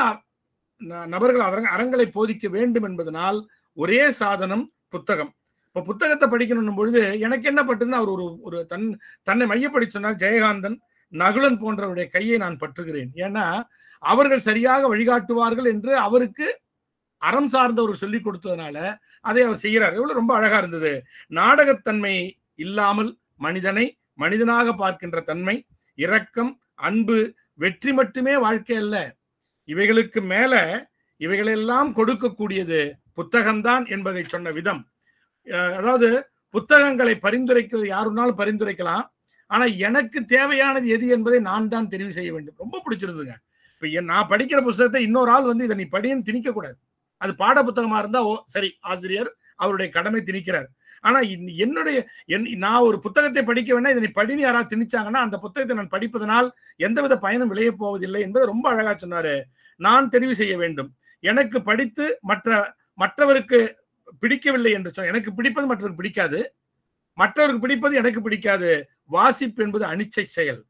ந- நபர்கள் அறங்க- அறங்களை போதிக்க வேண்டும் என்பதனால் ஒரே சாதனம் புத்தகம் இப்ப புத்தகத்தை படிக்கணும் பொழுது எனக்கு என்ன பட்டுன்னு அவர் ஒரு ஒரு தன் தன்னை மையப்படுத்தி சொன்னார் ஜெயகாந்தன் நகுலன் போன்றவருடைய கையை நான் பற்றுகிறேன் ஏன்னா அவர்கள் சரியாக வழிகாட்டுவார்கள் என்று அவருக்கு அறம் சார்ந்தவர் சொல்லிக் கொடுத்ததுனால அதை அவர் செய்கிறார் எவ்வளவு ரொம்ப அழகா இருந்தது நாடகத்தன்மை இல்லாமல் மனிதனை மனிதனாக பார்க்கின்ற தன்மை இரக்கம் அன்பு வெற்றி மட்டுமே வாழ்க்கை அல்ல இவைகளுக்கு மேல இவைகளெல்லாம் கொடுக்கக்கூடியது புத்தகம்தான் என்பதை சொன்ன விதம் அஹ் அதாவது புத்தகங்களை பரிந்துரைக்கிறது யாருனாலும் பரிந்துரைக்கலாம் ஆனா எனக்கு தேவையானது எது என்பதை நான் தான் தெரிவு செய்ய வேண்டும் ரொம்ப பிடிச்சிருந்துங்க இப்ப என் நான் படிக்கிற புத்தகத்தை இன்னொரு ஆள் வந்து இதை நீ படின்னு திணிக்க கூடாது அது பாட புத்தகமா இருந்தா ஓ சரி ஆசிரியர் அவருடைய கடமை திணிக்கிறார் ஆனா இன்- என்னுடைய என் நான் ஒரு புத்தகத்தை படிக்க வேணா இதை நீ படின்னு யாராவது திணிச்சாங்கன்னா அந்த புத்தகத்தை நான் படிப்பதனால் எந்தவித பயனும் விளையப் போவதில்லை என்பதை ரொம்ப அழகா சொன்னாரு நான் தெரிவு செய்ய வேண்டும் எனக்கு படித்து மற்ற மற்றவருக்கு பிடிக்கவில்லை என்று சொன்ன எனக்கு பிடிப்பது மற்றவருக்கு பிடிக்காது மற்றவருக்கு பிடிப்பது எனக்கு பிடிக்காது வாசிப்பு என்பது அனிச்சை செயல்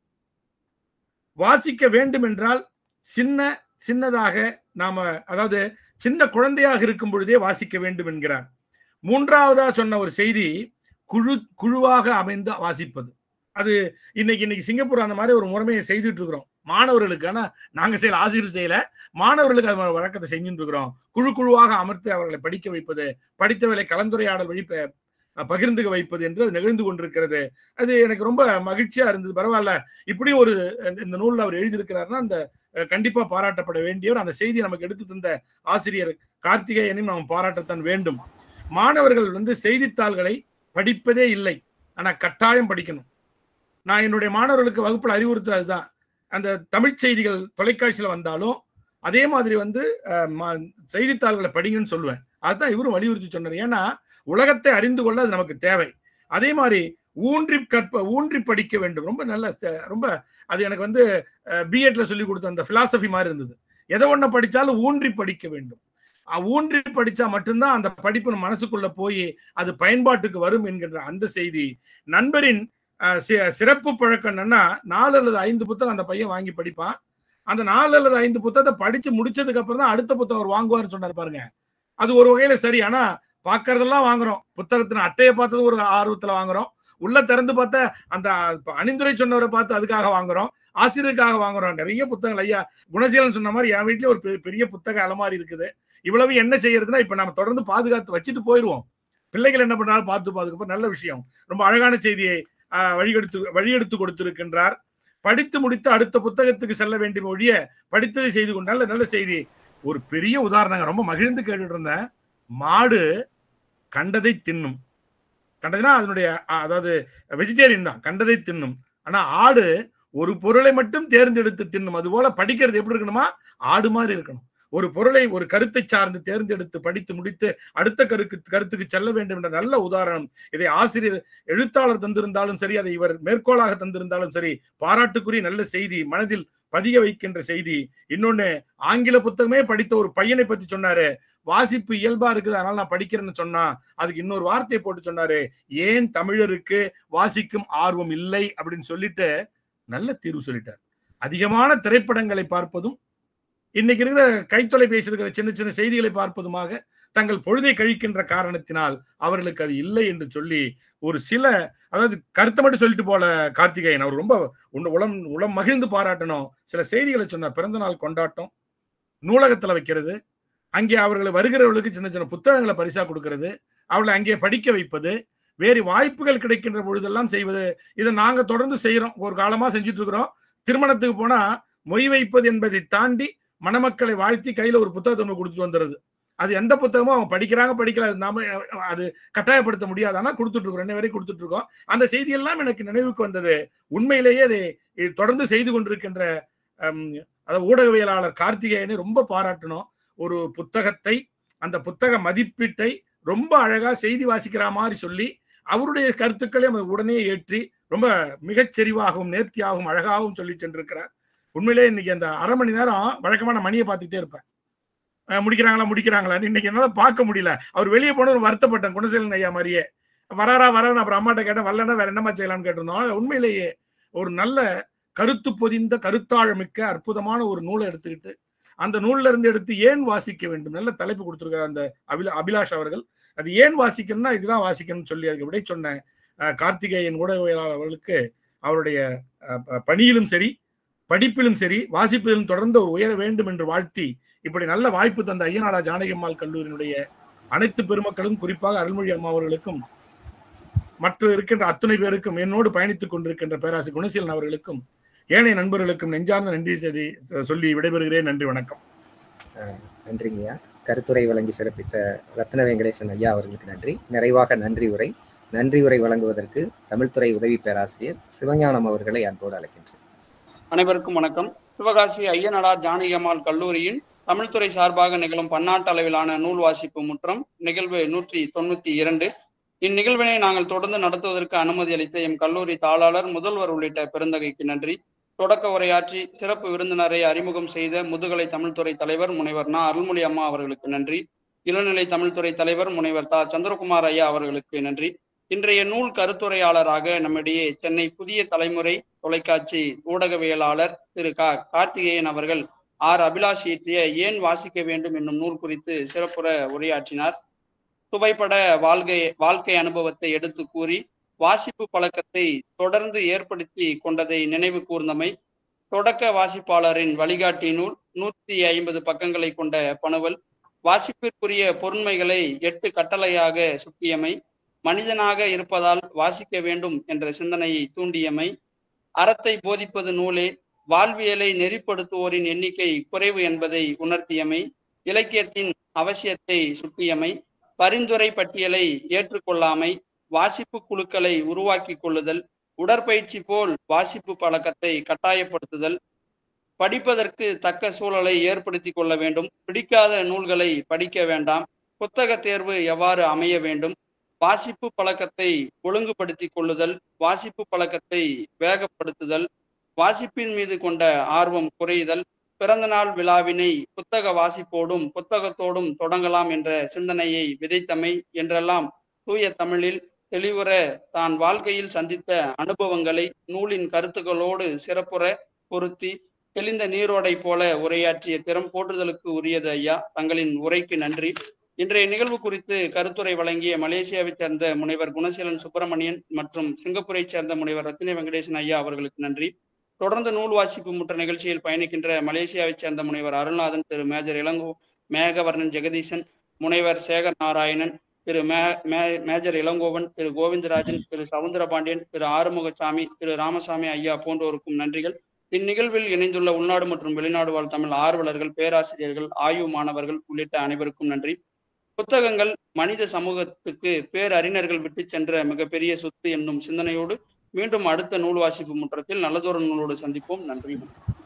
வாசிக்க வேண்டும் என்றால் சின்ன சின்னதாக நாம அதாவது சின்ன குழந்தையாக இருக்கும் பொழுதே வாசிக்க வேண்டும் என்கிறார் மூன்றாவதா சொன்ன ஒரு செய்தி குழு குழுவாக அமைந்து வாசிப்பது அது இன்னைக்கு இன்னைக்கு சிங்கப்பூர் அந்த மாதிரி ஒரு முறைமையை செய்துட்டு இருக்கிறோம் மாணவர்களுக்கு ஆனா நாங்க செய்யல ஆசிரியர் செய்யல மாணவர்களுக்கு அது வழக்கத்தை செஞ்சுட்டு இருக்கிறோம் குழு குழுவாக அமர்த்து அவர்களை படிக்க வைப்பது படித்தவர்களை கலந்துரையாடல் வழி ப- பகிர்ந்து வைப்பது என்று அது நிகழ்ந்து கொண்டிருக்கிறது அது எனக்கு ரொம்ப மகிழ்ச்சியா இருந்தது பரவாயில்ல இப்படி ஒரு இந்த- இந்த நூல்ல அவர் எழுதியிருக்கிறாருன்னா அந்த அஹ், கண்டிப்பா பாராட்டப்பட வேண்டியவர் அந்த செய்தி நமக்கு எடுத்து தந்த ஆசிரியர் கார்த்திகேயனையும் நாம் பாராட்டத்தான் வேண்டும் மாணவர்கள் வந்து செய்தித்தாள்களை படிப்பதே இல்லை ஆனா கட்டாயம் படிக்கணும் நான் என்னுடைய மாணவர்களுக்கு வகுப்புல அறிவுறுத்துறது அதுதான் அந்த தமிழ் செய்திகள் தொலைக்காட்சியில வந்தாலும் அதே மாதிரி வந்து அஹ், ம- செய்தித்தாள்களை படிங்கன்னு சொல்லுவேன் அதுதான் இவரும் வலியுறுத்தி சொன்னார் ஏன்னா உலகத்தை அறிந்து கொள்ள அது நமக்கு தேவை அதே மாதிரி ஊன்றி கற்ப ஊன்றி படிக்க வேண்டும் ரொம்ப நல்ல ச- ரொம்ப அது எனக்கு வந்து பிஎட்ல சொல்லி கொடுத்த அந்த பிலாசபி மாதிரி இருந்தது எதை ஒண்ணு படிச்சாலும் ஊன்றி படிக்க வேண்டும் அஹ் ஊன்றி படிச்சா மட்டும்தான் அந்த படிப்பு நம்ம மனசுக்குள்ள போய் அது பயன்பாட்டுக்கு வரும் என்கின்ற அந்த செய்தி நண்பரின் அஹ், சி- சிறப்பு பழக்கம் என்னன்னா நாலு அல்லது ஐந்து புத்தகம் அந்த பையன் வாங்கி படிப்பான் அந்த நாலு அல்லது ஐந்து புத்தகத்தை படிச்சு முடிச்சதுக்கு அப்புறம் தான் அடுத்த புத்தகம் அவர் வாங்குவார்னு சொன்னார் பாருங்க அது ஒரு வகையில சரி ஆனா பாக்குறதெல்லாம் வாங்குறோம் புத்தகத்தின் அட்டையை பார்த்தது ஒரு ஆர்வத்துல வாங்குறோம் உள்ள திறந்து பார்த்தா அந்த இப்ப அணிந்துரை சொன்னவரை பார்த்து அதுக்காக வாங்குறோம் ஆசிரியருக்காக வாங்குறோம் நிறைய புத்தகங்கள் ஐயா குணசீலன் சொன்ன மாதிரி என் வீட்லயே ஒரு பெ- பெரிய புத்தக அலமாரி இருக்குது இவ்வளவு என்ன செய்யறதுன்னா இப்ப நம்ம தொடர்ந்து பாதுகாத்து வச்சுட்டு போயிருவோம் பிள்ளைகள் என்ன பண்ணாலும் பார்த்து பாதுகாப்பு நல்ல விஷயம் ரொம்ப அழகான செய்தியை ஆஹ், வழிகெடுத்து வழியெடுத்து கொடுத்திருக்கின்றார் படித்து முடித்து அடுத்த புத்தகத்துக்கு செல்ல வேண்டும் ஒழிய படித்ததை செய்து கொண்டு நல்ல நல்ல செய்தி ஒரு பெரிய உதாரணம் ரொம்ப மகிழ்ந்து கேட்டுட்டு இருந்தேன் மாடு கண்டதை தின்னும் கண்டதுன்னா அதனுடைய அ- அதாவது வெஜிடேரியன் தான் கண்டதை தின்னும் ஆனா ஆடு ஒரு பொருளை மட்டும் தேர்ந்தெடுத்து தின்னும் அது போல படிக்கிறது எப்படி இருக்கணுமா ஆடு மாதிரி இருக்கணும் ஒரு பொருளை ஒரு கருத்தை சார்ந்து தேர்ந்தெடுத்து படித்து முடித்து அடுத்த கருக்கு கருத்துக்கு செல்ல வேண்டும் என்ற நல்ல உதாரணம் இதை ஆசிரியர் எழுத்தாளர் தந்திருந்தாலும் சரி அதை இவர் மேற்கோளாக தந்திருந்தாலும் சரி பாராட்டுக்குரிய நல்ல செய்தி மனதில் பதிய வைக்கின்ற செய்தி இன்னொன்னு ஆங்கில புத்தகமே படித்த ஒரு பையனை பத்தி சொன்னாரு வாசிப்பு இயல்பா இருக்குது அதனால நான் படிக்கிறேன்னு சொன்னா அதுக்கு இன்னொரு வார்த்தையை போட்டு சொன்னாரு ஏன் தமிழருக்கு வாசிக்கும் ஆர்வம் இல்லை அப்படின்னு சொல்லிட்டு நல்ல தீர்வு சொல்லிட்டார் அதிகமான திரைப்படங்களை பார்ப்பதும் இன்னைக்கு இருக்கிற கைத்தொலைபேசி இருக்கிற சின்ன சின்ன செய்திகளை பார்ப்பதுமாக தங்கள் பொழுதை கழிக்கின்ற காரணத்தினால் அவர்களுக்கு அது இல்லை என்று சொல்லி ஒரு சில அதாவது கருத்தை மட்டும் சொல்லிட்டு போல கார்த்திகேயன் அவர் ரொம்ப உன்ன- உளம் உளம் மகிழ்ந்து பாராட்டணும் சில செய்திகளை சொன்ன பிறந்த நாள் கொண்டாட்டம் நூலகத்துல வைக்கிறது அங்கே அவர்களை வருகிறவர்களுக்கு சின்ன சின்ன புத்தகங்களை பரிசா கொடுக்கிறது அவளை அங்கே படிக்க வைப்பது வேறு வாய்ப்புகள் கிடைக்கின்ற பொழுதெல்லாம் செய்வது இதை நாங்க தொடர்ந்து செய்யறோம் ஒரு காலமா செஞ்சுட்டு இருக்கிறோம் திருமணத்துக்கு போனா மொய் வைப்பது என்பதை தாண்டி மணமக்களை வாழ்த்தி கையில ஒரு புத்தகத்தை ஒன்று கொடுத்துட்டு வந்துடுறது அது எந்த புத்தகமோ அவங்க படிக்கிறாங்க படிக்கல அது நாம அது கட்டாயப்படுத்த முடியாது ஆனா கொடுத்துட்டு இருக்கோம் ரெண்டு வரை கொடுத்துட்டு இருக்கோம் அந்த செய்தி எல்லாம் எனக்கு நினைவுக்கு வந்தது உண்மையிலேயே அதை இது தொடர்ந்து செய்து கொண்டிருக்கின்ற ஹம், அதாவது ஊடகவியலாளர் கார்த்திகேயனை ரொம்ப பாராட்டணும் ஒரு புத்தகத்தை அந்த புத்தக மதிப்பீட்டை ரொம்ப அழகா செய்தி வாசிக்கிற மாதிரி சொல்லி அவருடைய கருத்துக்களை அவர் உடனே ஏற்றி ரொம்ப மிகச் செறிவாகவும் நேர்த்தியாகவும் அழகாகவும் சொல்லி சென்றிருக்கிறார் உண்மையிலே இன்னைக்கு அந்த அரை மணி நேரம் வழக்கமான மணியை பார்த்துக்கிட்டே இருப்பேன் அஹ் முடிக்கிறாங்களா முடிக்கிறாங்களான்னு இன்னைக்கு என்னால பார்க்க முடியல அவர் வெளியே போன ஒரு வருத்தப்பட்டேன் குணசீலன் ஐயா மாதிரியே வராரா வரான்னு அப்புறம் அம்மாட்ட கேட்டேன் வரலன்னா வேற என்னமா செய்யலாம்னு கேட்டிருந்தோம் உண்மையிலேயே ஒரு நல்ல கருத்து பொதிந்த கருத்தாழமிக்க அற்புதமான ஒரு நூலை எடுத்துக்கிட்டு அந்த நூல்ல இருந்து எடுத்து ஏன் வாசிக்க வேண்டும் நல்ல தலைப்பு கொடுத்திருக்காரு அந்த அபிலா அபிலாஷ் அவர்கள் அது ஏன் வாசிக்கணும்னா இதுதான் வாசிக்கணும்னு சொல்லி அதுக்கு விடை சொன்ன அஹ், கார்த்திகேயன் ஊடகவியலாளர் அவர்களுக்கு அவருடைய அஹ், ப- பணியிலும் சரி படிப்பிலும் சரி வாசிப்பிலும் தொடர்ந்து ஒரு உயர வேண்டும் என்று வாழ்த்தி இப்படி நல்ல வாய்ப்பு தந்த ஐயனாடா ஜானகியம்மாள் கல்லூரியினுடைய அனைத்து பெருமக்களும் குறிப்பாக அருள்மொழி அம்மா அவர்களுக்கும் மற்ற இருக்கின்ற அத்துணை பேருக்கும் என்னோடு பயணித்துக் கொண்டிருக்கின்ற பேராசிரியர் குணசீலன் அவர்களுக்கும் ஏனைய நண்பர்களுக்கும் நெஞ்சார்ந்த நன்றி செய்தி சொல்லி விடைபெறுகிறேன் நன்றி வணக்கம் நன்றிங்கய்யா கருத்துரை வழங்கி சிறப்பித்த ரத்ன வெங்கடேசன் ஐயா அவர்களுக்கு நன்றி நிறைவாக நன்றி உரை நன்றி உரை வழங்குவதற்கு தமிழ்துறை உதவி பேராசிரியர் சிவஞானம் அவர்களை அன்போடு அழைக்கின்றேன் அனைவருக்கும் வணக்கம் சிவகாசி ஐயனடார் ஜானகி அம்மாள் கல்லூரியின் தமிழ்துறை சார்பாக நிகழும் பன்னாட்டு அளவிலான நூல் வாசிப்பு முற்றம் நிகழ்வு நூற்றி தொண்ணூத்தி இரண்டு இந்நிகழ்வினை நாங்கள் தொடர்ந்து நடத்துவதற்கு அனுமதி அளித்த எம் கல்லூரி தாளாளர் முதல்வர் உள்ளிட்ட பெருந்தகைக்கு நன்றி தொடக்க உரையாற்றி சிறப்பு விருந்தினரை அறிமுகம் செய்த முதுகலை தமிழ்துறை தலைவர் முனைவர் நா அருள்மொழி அம்மா அவர்களுக்கு நன்றி இளநிலை தமிழ்துறை தலைவர் முனைவர் தா சந்திரகுமார் ஐயா அவர்களுக்கு நன்றி இன்றைய நூல் கருத்துரையாளராக நம்மிடையே சென்னை புதிய தலைமுறை தொலைக்காட்சி ஊடகவியலாளர் திரு க கார்த்திகேயன் அவர்கள் ஆர் அபிலாஷ் இயற்றிய ஏன் வாசிக்க வேண்டும் என்னும் நூல் குறித்து சிறப்புற உரையாற்றினார் புகைப்பட வாழ்க்கை வாழ்க்கை அனுபவத்தை எடுத்து கூறி வாசிப்பு பழக்கத்தை தொடர்ந்து ஏற்படுத்தி கொண்டதை நினைவு கூர்ந்தமை தொடக்க வாசிப்பாளரின் வழிகாட்டி நூல் நூற்றி ஐம்பது பக்கங்களை கொண்ட பணுவல் வாசிப்பிற்குரிய பொருண்மைகளை எட்டு கட்டளையாக சுட்டியமை மனிதனாக இருப்பதால் வாசிக்க வேண்டும் என்ற சிந்தனையை தூண்டியமை அறத்தை போதிப்பது நூலே வாழ்வியலை நெறிப்படுத்துவோரின் எண்ணிக்கை குறைவு என்பதை உணர்த்தியமை இலக்கியத்தின் அவசியத்தை சுட்டியமை பரிந்துரை பட்டியலை ஏற்றுக்கொள்ளாமை வாசிப்பு குழுக்களை உருவாக்கி கொள்ளுதல் உடற்பயிற்சி போல் வாசிப்பு பழக்கத்தை கட்டாயப்படுத்துதல் படிப்பதற்கு தக்க சூழலை ஏற்படுத்தி கொள்ள வேண்டும் பிடிக்காத நூல்களை படிக்க வேண்டாம் புத்தக தேர்வு எவ்வாறு அமைய வேண்டும் வாசிப்பு பழக்கத்தை ஒழுங்குபடுத்தி கொள்ளுதல் வாசிப்பு பழக்கத்தை வேகப்படுத்துதல் வாசிப்பின் மீது கொண்ட ஆர்வம் குறையுதல் பிறந்தநாள் விழாவினை புத்தக வாசிப்போடும் புத்தகத்தோடும் தொடங்கலாம் என்ற சிந்தனையை விதைத்தமை என்றெல்லாம் தூய தமிழில் தெளிவுற தான் வாழ்க்கையில் சந்தித்த அனுபவங்களை நூலின் கருத்துக்களோடு சிறப்புற பொருத்தி தெளிந்த நீரோடை போல உரையாற்றிய திறம் போற்றுதலுக்கு உரியது ஐயா தங்களின் உரைக்கு நன்றி இன்றைய நிகழ்வு குறித்து கருத்துரை வழங்கிய மலேசியாவைச் சேர்ந்த முனைவர் குணசீலன் சுப்பிரமணியன் மற்றும் சிங்கப்பூரைச் சேர்ந்த முனைவர் ரத்தின வெங்கடேசன் ஐயா அவர்களுக்கு நன்றி தொடர்ந்து நூல் வாசிப்பு முற்ற நிகழ்ச்சியில் பயணிக்கின்ற மலேசியாவைச் சேர்ந்த முனைவர் அருள்நாதன் திரு மேஜர் இளங்கோ மேகவர்ணன் ஜெகதீசன் முனைவர் சேகர் நாராயணன் திரு மே மே- மேஜர் இளங்கோவன் திரு கோவிந்தராஜன் திரு சவுந்தரபாண்டியன் திரு ஆறுமுகசாமி திரு ராமசாமி ஐயா போன்றோருக்கும் நன்றிகள் இந்நிகழ்வில் இணைந்துள்ள உள்நாடு மற்றும் வெளிநாடு வாழ் தமிழ் ஆர்வலர்கள் பேராசிரியர்கள் ஆய்வு மாணவர்கள் உள்ளிட்ட அனைவருக்கும் நன்றி புத்தகங்கள் மனித சமூகத்துக்கு பேரறிஞர்கள் விட்டு சென்ற மிகப்பெரிய சொத்து என்னும் சிந்தனையோடு மீண்டும் அடுத்த நூல் வாசிப்பு முற்றத்தில் நல்லதொரு நூலோடு சந்திப்போம் நன்றி